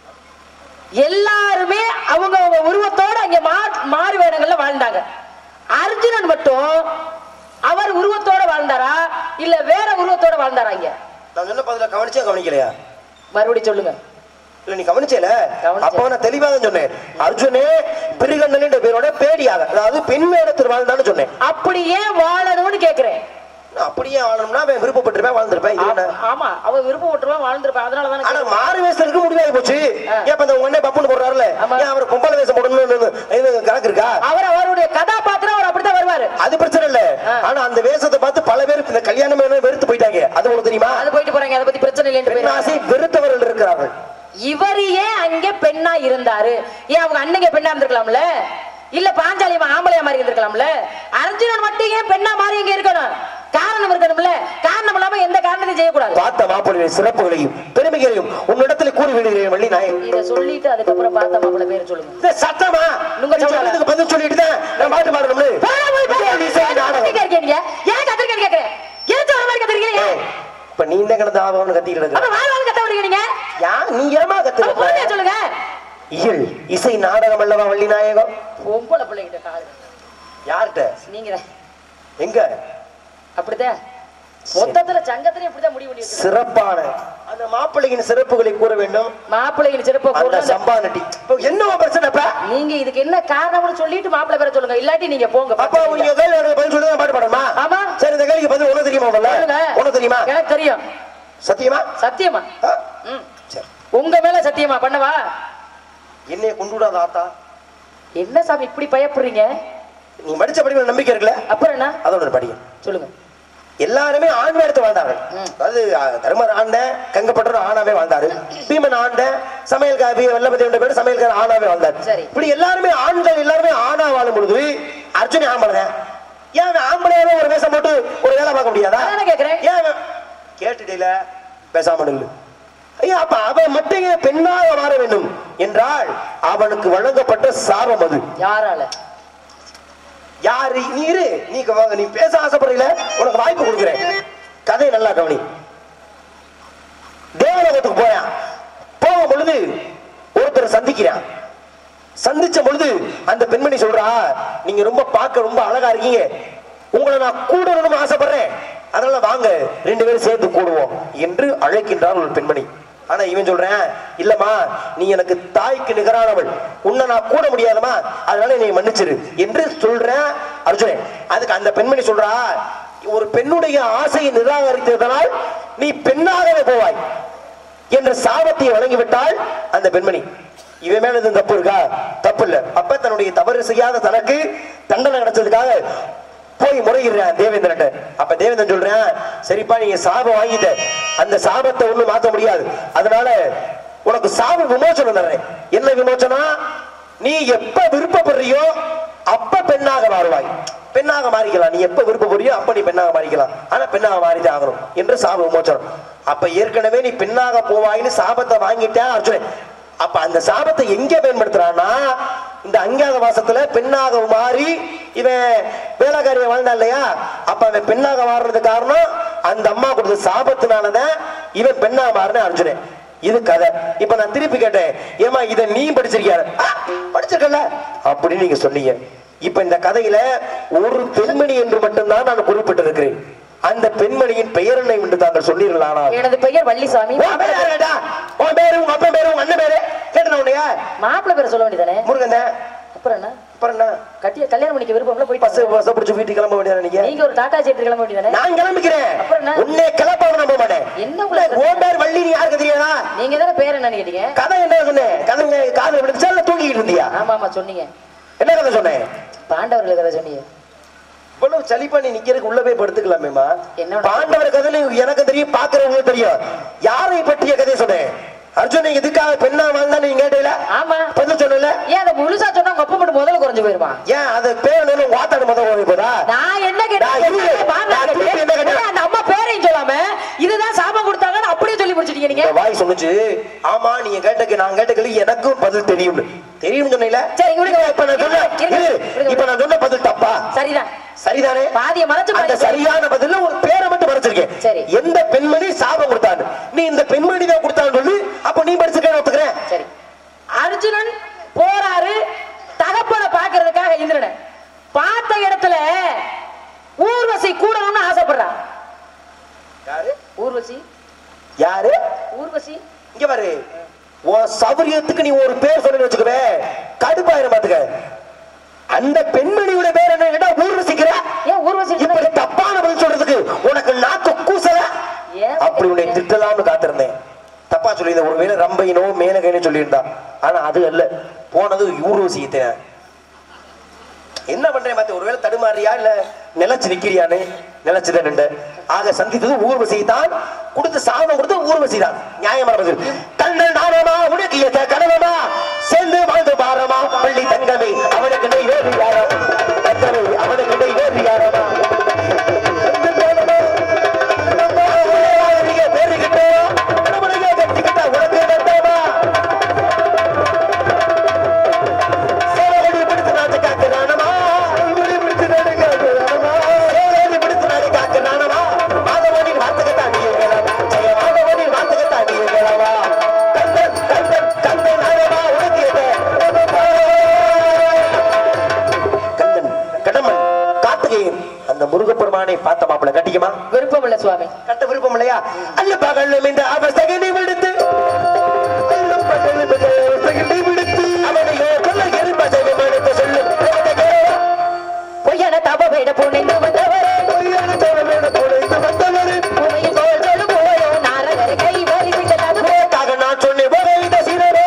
எல்லாருமே அவங்க அவங்க உருவத்தோட அங்க மா- மாறு வேடங்கள்ல வாழ்ந்தாங்க அர்ஜுனன் மட்டும் அவர் உருவத்தோட வாழ்ந்தாரா இல்ல வேற உருவத்தோட வாழ்ந்தாரா இங்க நான் சொன்ன பதில கவனிச்சா கவனிக்கலையா மறுபடியும் சொல்லுங்க இல்ல நீ கவனிச்சேல கவனிச்சேன். அப்ப நான் தெளிவா தான் சொன்னேன் அர்ஜுனே பிரிகண்ணன் என்ற பேரோட பேடியாக அதாவது பெண் வேடத்தில் வாழ்ந்தான்னு சொன்னேன் அப்படி ஏன் வாழணும்னு கேக்குறேன் நான் அப்படியே வாழணும்னா அவன் விருப்பப்பட்டிருப்பேன் வாழ்ந்திருப்பேன் இது என்ன ஆமா அவ விருப்பம் விட்டுருவான் வாழ்ந்திருப்பான் அதனாலதான் ஆனா மாறு வேஷத்துல இருக்க முடியாது போச்சு ஆ. ஏன் இப்ப இந்த உடனே பப்புன்னு போடுறாருல ஆமா. ஏன் அவர் பொம்பளை வேஷம் போடணும்னு இது கணக்கு இருக்கா அவர் அவருடைய கதாபாத்திரம் அவர் அப்படித்தான் வருவாரு அது பிரச்சனை இல்ல ஆ. ஆனா அந்த வேஷத்தை பார்த்து பல பேர் இந்த கல்யாணம் வேணும் வெறுத்து போயிட்டாங்க அது உங்களுக்கு தெரியுமா அது போயிட்டு போறாங்க அதை பத்தி பிரச்சனை இல்லைன்னு பெண் போயிடுறாங்க. ஆசை வெறுத்தவர்கள் இருக்கிறார்கள் இவர் ஏன் அங்க பெண்ணா இருந்தாரு ஏன் அவங்க அண்ணங்க பெண்ணா இருந்திருக்கலாம்ல இல்ல பாஞ்சாலி அவன் ஆம்பளையா மாறி இருந்திருக்கலாம்ல அர்ஜுனன் மட்டும் ஏன் பெண்ணா மாறி இங்க இருக்கணும் காரணம் இருக்கணும்ல காரணம் இல்லாம எந்த காரணத்தையும் செய்யக்கூடாது பார்த்த மாப்பிள்ளை சிறப்புகளையும் பெருமைகளையும் உன்னிடத்தில் கூறி விடுகிறேன் வள்ளி நாயன் இத சொல்லிட்டு அதுக்கப்புறம் பார்த்த மாப்பிள்ள பேர் சொல்லுங்க இந்த சத்தமா நுங்க நீ சவுளா. சொன்னதுக்கு பதில் சொல்லிட்டு தான் நான் பாட்டு பாடணும்னு போடா போய் பாரு. விஜய் இசை ஏன் நாடகம். கத்திரிக்காய் இருக்கீங்க? ஏன் கத்திரிக்காய் கேக்குறேன்? எதுக்கு வர மாதிரி கத்திரிக்கிறீங்க? ஏய், இப்ப நீ தான் கிடந்த ஆபம்னு கத்திட்டு அப்ப இருக்க வாழ் வாழ் கத்த விடுறீங்க நீங்க? யா நீ ஏமா அப்ப பொறுமையா கத்து சொல்லுங்க. இயல் இசை நாடகம் அல்லவா வள்ளி நாயகம் பொம்பளை பிள்ளைகிட்ட காது. யார்கிட்ட நீங்கதான். எங்க அப்படித்தான். மொத்தத்துல சங்கத்திலே இப்படித்தான் முடிவு பண்ணி வச்சிருக்காங்க. சிறப்பான அந்த மாப்பிள்ளையின் சிறப்புகளை கூற வேண்டும் மாப்பிள்ளையின் சிறப்பை அந்த கூறுங்க. சம்பா நட்டி இப்போ என்ன பிரச்சனை இப்ப நீங்க இதுக்கு என்ன காரணம்னு சொல்லிட்டு மாப்பிள்ளை பேரை சொல்லுங்க இல்லாட்டி நீங்க போங்க அப்பா நீங்க கேள்வி எனக்கு பதில் சொல்லி தான் பாட்டு பாடணுமா ஆமா. சரி இந்த கேள்விக்கு பதில் உனக்கு தெரியுமா முதல்ல சொல்லுங்க. உனக்கு தெரியுமா எனக்கு தெரியும் சத்தியமா சத்தியமா ஆ? ம். சரி உங்க மேல சத்தியமா பண்ணவா என்னைய கொண்டு விடாத ஆத்தா என்ன சாமி இப்படி பயப்படுறீங்க நீ படிச்ச படிப்பு நம்பிக்கை இருக்குல்ல அப்புறம் என்ன அதோட ஒரு படிங்க சொல்லுங்க எல்லாருமே ஆண் வேடத்தை வாழ்ந்தார்கள் ம். அதாவது அஹ், தர்மர் ஆண்ட கங்கப்பட்டவர் ஆணாவே வாழ்ந்தாரு பீமன் ஆண்ட சமையல்கார வெள்ளபதி என்ற பேர் சமையல்கார ஆணாவே வாழ்ந்தார் சரி. இப்படி எல்லாருமே ஆண்கள் எல்லாருமே ஆணா வாழும் பொழுது அர்ஜுனி ஆம்பளை தான். ஏன் அவன் ஆம்பளையாவே ஒரு வேஷம் போட்டு ஒரு வேலை பார்க்க முடியாதா அதானே கேக்குறேன். ஏன் அவன் கேட்டுட்டீல பேசாம நில்லு ஐயா அப்ப அவன் மட்டும் ஏன் பெண்ணாக மாற வேண்டும் என்றால் அவனுக்கு வழங்கப்பட்ட சாபம் அது யாரால யாரு நீ இரு நீ க- நீ பேச ஆசைப்படுறீல உனக்கு வாய்ப்பு கொடுக்குறேன் கதையை நல்லா கவனி தேவலோகத்துக்கு போறான் போகும் பொழுது ஒருத்தர் சந்திக்கிறான் சந்திச்ச பொழுது அந்த பெண்மணி சொல்றா நீங்க ரொம்ப பார்க்க ரொம்ப அழகா இருக்கீங்க உங்களை நான் கூடணும்னு ஆசைப்படுறேன் அதனால வாங்க ரெண்டு பேரும் சேர்ந்து கூடுவோம் என்று அழைக்கின்றார் ஒரு பெண்மணி ஆனா இவன் சொல்றேன் இல்லம்மா நீ எனக்கு தாய்க்கு நிகரானவள் உன்னை நான் கூட முடியாதமா அதனால நீ மன்னிச்சிரு என்று சொல்றேன் அர்ஜுனன் அதுக்கு அந்த பெண்மணி சொல்றா ஒரு பெண்ணுடைய ஆசையை நிராகரித்ததனால் நீ பெண்ணாகவே போவாய் என்ற சாபத்தை வழங்கிவிட்டால் அந்த பெண்மணி இவன் மேல எதுவும் தப்பு இருக்கா தப்பு இல்ல அப்ப தன்னுடைய தவறு செய்யாத தனக்கு தண்டனை கிடைச்சதுக்காக போய் முறையிடுறேன் தேவேந்திரன் அப்ப தேவேந்திரன் சொல்றேன் சரிப்பா நீங்க சாபம் வாங்கிட்ட அந்த சாபத்தை ஒண்ணும் மாத்த முடியாது அதனால உனக்கு சாப விமோசனம் தர்றேன் என்ன விமோசனம் நீ எப்ப விருப்பப்படுறியோ அப்ப பெண்ணாக மாறுவாய் பெண்ணாக மாறிக்கலாம் நீ எப்ப விருப்பப்படுறியோ அப்ப நீ பெண்ணாக மாறிக்கலாம் ஆனா பெண்ணாக மாறிதான் ஆகணும் என்று சாப விமோச்சனம் அப்ப ஏற்கனவே நீ பெண்ணாக போவாயின்னு சாபத்தை வாங்கிட்டேன் அர்ஜுனன் அப்ப அந்த சாபத்தை எங்க பயன்படுத்துறான்னா இந்த அஞ்ஞாத மாசத்துல பெண்ணாக மாறி இவன் வேலைக்காரிய வாழ்ந்தான் இல்லையா அப்ப அவன் பெண்ணாக மாறுறது காரணம் அந்த அம்மா கொடுத்த சாபத்தினாலதான் இவன் பெண்ணாக மாறின அர்ஜுனன் இது கதை இப்ப நான் திருப்பி கேட்டேன் ஏமா இத நீ படிச்சிருக்கியா "ஆ, படிச்சிருக்கல அப்படின்னு நீங்க சொன்னீங்க இப்ப இந்த கதையில ஒரு பெண்மணி என்று மட்டும்தான் நான் குறிப்பிட்டிருக்கிறேன் அந்த பெண்மணியின் பெயர் என்ன என்று தாங்கள் சொன்னீர்களானா எனது பெயர் வள்ளிசாமி உன் பேர் யாரு கேட்டா? உன் பேரு உங்க அப்பா பேரு உங்க அண்ணன் பேரு கேட்டன உன்னைய மாப்பிள்ளை பேர் சொல்ல வேண்டியதானே முருகன் தான். அப்புறம் என்ன அப்புறம் என்ன கட்டிய கல்யாணம் பண்ணிக்க விருப்பம்ல பஸ் போயிட்டு பஸ் பிடிச்சு வீட்டுக்கு கிளம்ப வேண்டியது நீங்க நீங்க ஒரு டாடா சேட்டு கிளம்ப வேண்டியதானே நான் கிளம்பிக்கிறேன் அப்புறம் என்ன? உன்னை கிளப்பாம நம்ப மாட்டேன் என்ன உங்களுக்கு உன் பேர் வள்ளி நீ யாருக்கு தெரியாதா நீங்க தானே பேர் என்னன்னு கேட்டீங்க கதை என்ன சொன்னேன் கதை என்ன காதுல விழுந்துச்சா இல்ல தூங்கிட்டு இருந்தியா ஆமா ஆமா சொன்னீங்க என்ன கதை சொன்னேன் பாண்டவர்கள் கதை சொன்னீங்க இவ்வளவு சளி பண்ணி நிக்கிறதுக்கு உள்ள போய் படுத்துக்கலாமேமா என்ன பாண்டவர் கதை எனக்கு தெரியும் பாக்குறவங்களுக்கு தெரியும் யாரை பற்றிய கதையை சொன்னேன் அர்ஜுன் எதுக்காக பெண்ணா வாழ்ந்தா நீங்க கேட்டீங்களா ஆமா பதில் சொல்லல ஏன் அதை முழுசா சொன்னா உங்க அப்பா மட்டும் முதல்ல குறைஞ்சு போயிருமா ஏன் அது பேர் என்ன வாத்தாடு முதல் ஓடி போதா நான் என்ன நான் இரு. கேட்டேன் நான் திருப்பி என்ன கேட்டேன்? அந்த அம்மா பேரையும் சொல்லாம இதுதான் சாபம் கொடுத்தாங்கன்னு அப்படியே சொல்லி முடிச்சிட்டீங்க நீங்க இந்த வாய் சொன்னுச்சு ஆமா நீங்க கேட்டக்கு நான் கேட்ட கேள்வி எனக்கும் பதில் தெரியும் தெரியும் சொன்னீங்களா சரி, விடுங்க. இப்ப நான் சொன்ன இருங்க, இரு. விடுங்க. இப்ப நான் சொன்ன பதில் தப்பா சரிதான் சரிதானே பாதிய மறைச்சு அந்த பாதி- சரியான பதில்ல ஒரு பேரை மட்டும் மறைச்சிருக்கேன் சரி. எந்த பெண்மணி சாபம் கொடுத்தான்னு நீ இந்த பெண்மணி தான் கொடுத்தான்னு சொல்லி அப்ப நீ படிச்சிருக்கேன் ஒத்துக்கிறேன் சரி அர்ஜுனன் போறாரு தகப்பனை பாக்குறதுக்காக இந்திரனை பார்த்த இடத்துல ஊர்வசி கூடணும்னு ஆசைப்படுறான் யாரு ஊர்வசி யாரு ஊர்வசி இங்க பாரு உன் சௌரியத்துக்கு நீ ஒரு பேர் சொல்லி வச்சுக்கவே கடுப்பாயிரம் பாத்துக்க அந்த பெண்மணியோட பேர் என்ன கேட்டா ஊர்வசிக்கிற ஏன் ஊர்வசி இப்படி தப்பான பதில் சொல்றதுக்கு உனக்கு நாக்கு கூசல ஏன் அப்படி உன்னை திட்டலாம்னு காத்திருந்தேன் தப்பா சொல்லியிருந்தேன் ஒருவேளை ரம்பையினோ மேனகைனோ சொல்லியிருந்தா ஆனா அது அல்ல போனது ஊர்வசியத்தை என்ன பண்றேன் பார்த்து ஒருவேளை தடுமாறியா இல்ல நிலைச்சு நிக்கிறியான்னு நிலைச்சுதான் நின்று ஆக சந்தித்தது ஊர்வசி தான் கொடுத்து சாபம் கொடுத்து ஊர்வசி தான் நியாயமான பதில் கண்ணன் நானமா உனக்கு ஏத்த கனவமா சேர்ந்து வாழ்ந்து பாரமா பள்ளி தங்கமே அவனுக்கு நெய் வேறு யாரோ தங்கமே அவனுக்கு நெய் வேறு யாரமா பேருக்கிட்டோ நம்மளையே கட்டிக்கிட்டா உனக்கு வேண்டாமா சேவடி பிடித்து நாட்டு காக்கிறானமா இவடி பிடித்து நாடு காக்கிறானமா சேவடி பிடித்து நாடு காக்கிறானமா மாதவனின் வார்த்தைக்கு தாண்டிய வேளாமா ஜெய மாதவனின் வார்த்தைக்கு தாண்டிய வேளாமா கந்தன் கந்தன் கந்தன் ஆரமா உனக்கு எது கந்தன் கடமன் கார்த்திகேயன் அந்த முருகப்பெருமானை பார்த்த மாப்பிள கட்டிக்குமா விருப்பம் இல்ல சுவாமி கட்ட விருப்பம் இல்லையா அல்ல பகலும் இந்த அவசகனை விடுத்து அல்லும் பகலும் இந்த அவசகனை விடுத்து அவனையோ கொல்ல எரிபசனை மடுத்து சொல்லும் பொய்யான தப வேட புனைந்து வந்தவரே பொய்யான தோழமையோட பொழைத்து வந்தவரே பூமியில் தோல் சொல்லு போயோ நாரகரை கை வரிவிட்டது உனக்காக நான் சொன்னேன் வகை இந்த சீரரே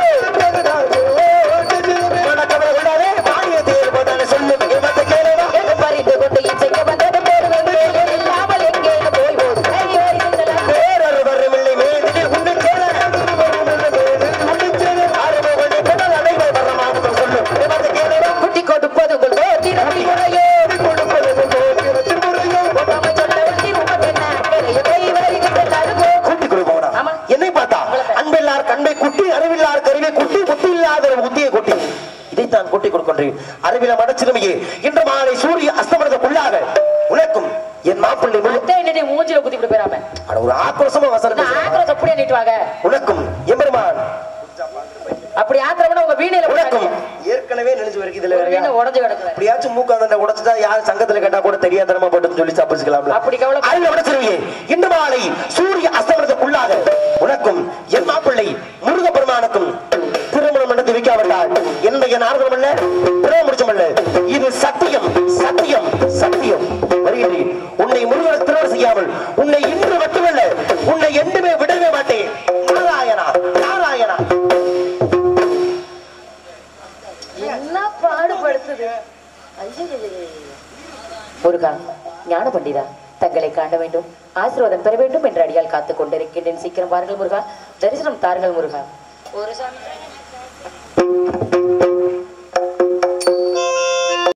மணக்கவலை விடாதே மானியத்தை ஏற்பதான சொல்லும் இவத்தை கேளவா என்று பறிந்து கொண்டு இச்சைக்கு வந்தது போடுவது இல்லாமல் எங்கே போய் போது கை வரிவிட்டது பேரருவரும் இல்லை மேதில் உன்னை கேள ஆறுமுகனை கடல் அடைவை வரமாகும் சொல்லும் இவத்தை கேளவா குட்டி கொடுப்பது உங்கள் கோத்திரத்தி முறையோ ஒட்டாமை சொல்ல வேண்டி உமக்கென்ன அக்கறையோ கை வரிவிட்டது கூட்டி கொடுப்பவனா ஆமா. என்னை பார்த்தா அன்பில்லார் கண்பை குட்டி அறிவில்லார் கருவை குட்டி புத்தி இல்லாத புத்தியை குட்டி இதைத்தான் கூட்டி கொடுக்கின்றேன் அறிவில மடச்சிறுமையே இன்று மாலை சூரிய அஸ்தமனத்துக்குள்ளாக உனக்கும் என் மாப்பிள்ளை முழு அத்தை என்னடி மூஞ்சில குத்தி விட்டு போயிடாம அட, ஒரு ஆக்ரோஷமா வசனம் நான் பேசுறேன். ஆத்திரம் அப்படியே நீட்டுவாங்க உனக்கும் எம்பெருமான் அப்படி ஆத்திரம்னா உங்க வீணையில உனக்கும் போடாதீங்க. ஏற்கனவே நினைச்சு வரைக்கும் இதுல ஒரு வேறயா? வீணை உடஞ்சு கிடக்குது அப்படியாச்சும் மூக்காந்த உடைச்சுட்டா யார் சங்கத்துல கேட்டா கூட தெரியாதனமா போட்டுன்னு சொல்லி தப்பிச்சுக்கலாம்ல அப்படி கவலைப்பட- அறிவை உடைச்சிருவியே இன்று மாலை சூரிய அஸ்தமனத்துக்குள்ளாக உனக்கும் என் மாப்பிள்ளை முருக பெருமானுக்கும் திருமணம் நடத்தி வைக்காவிட்டால் என்னுடைய நாரதம் அல்ல திருமணம் முடிச்சமல்ல இது சத்தியம் சத்தியம் சத்தியம் வருகிறேன் உன்னை முருகன் திருமணம் செய்யாமல் உன்னை இன்று மட்டுமல்ல உன்னை என்றுமே விடவே மாட்டேன் நாராயணா நாராயணா என்ன பாடுபடுத்துது முருகா ஞான பண்டிதா தங்களை காண வேண்டும் ஆசீர்வாதம் பெற வேண்டும் என்ற அடியால் காத்துக் கொண்டிருக்கின்றேன் சீக்கிரம் பாருங்கள் முருகா தரிசனம் தாருங்கள் முருகா ஒரு சாமி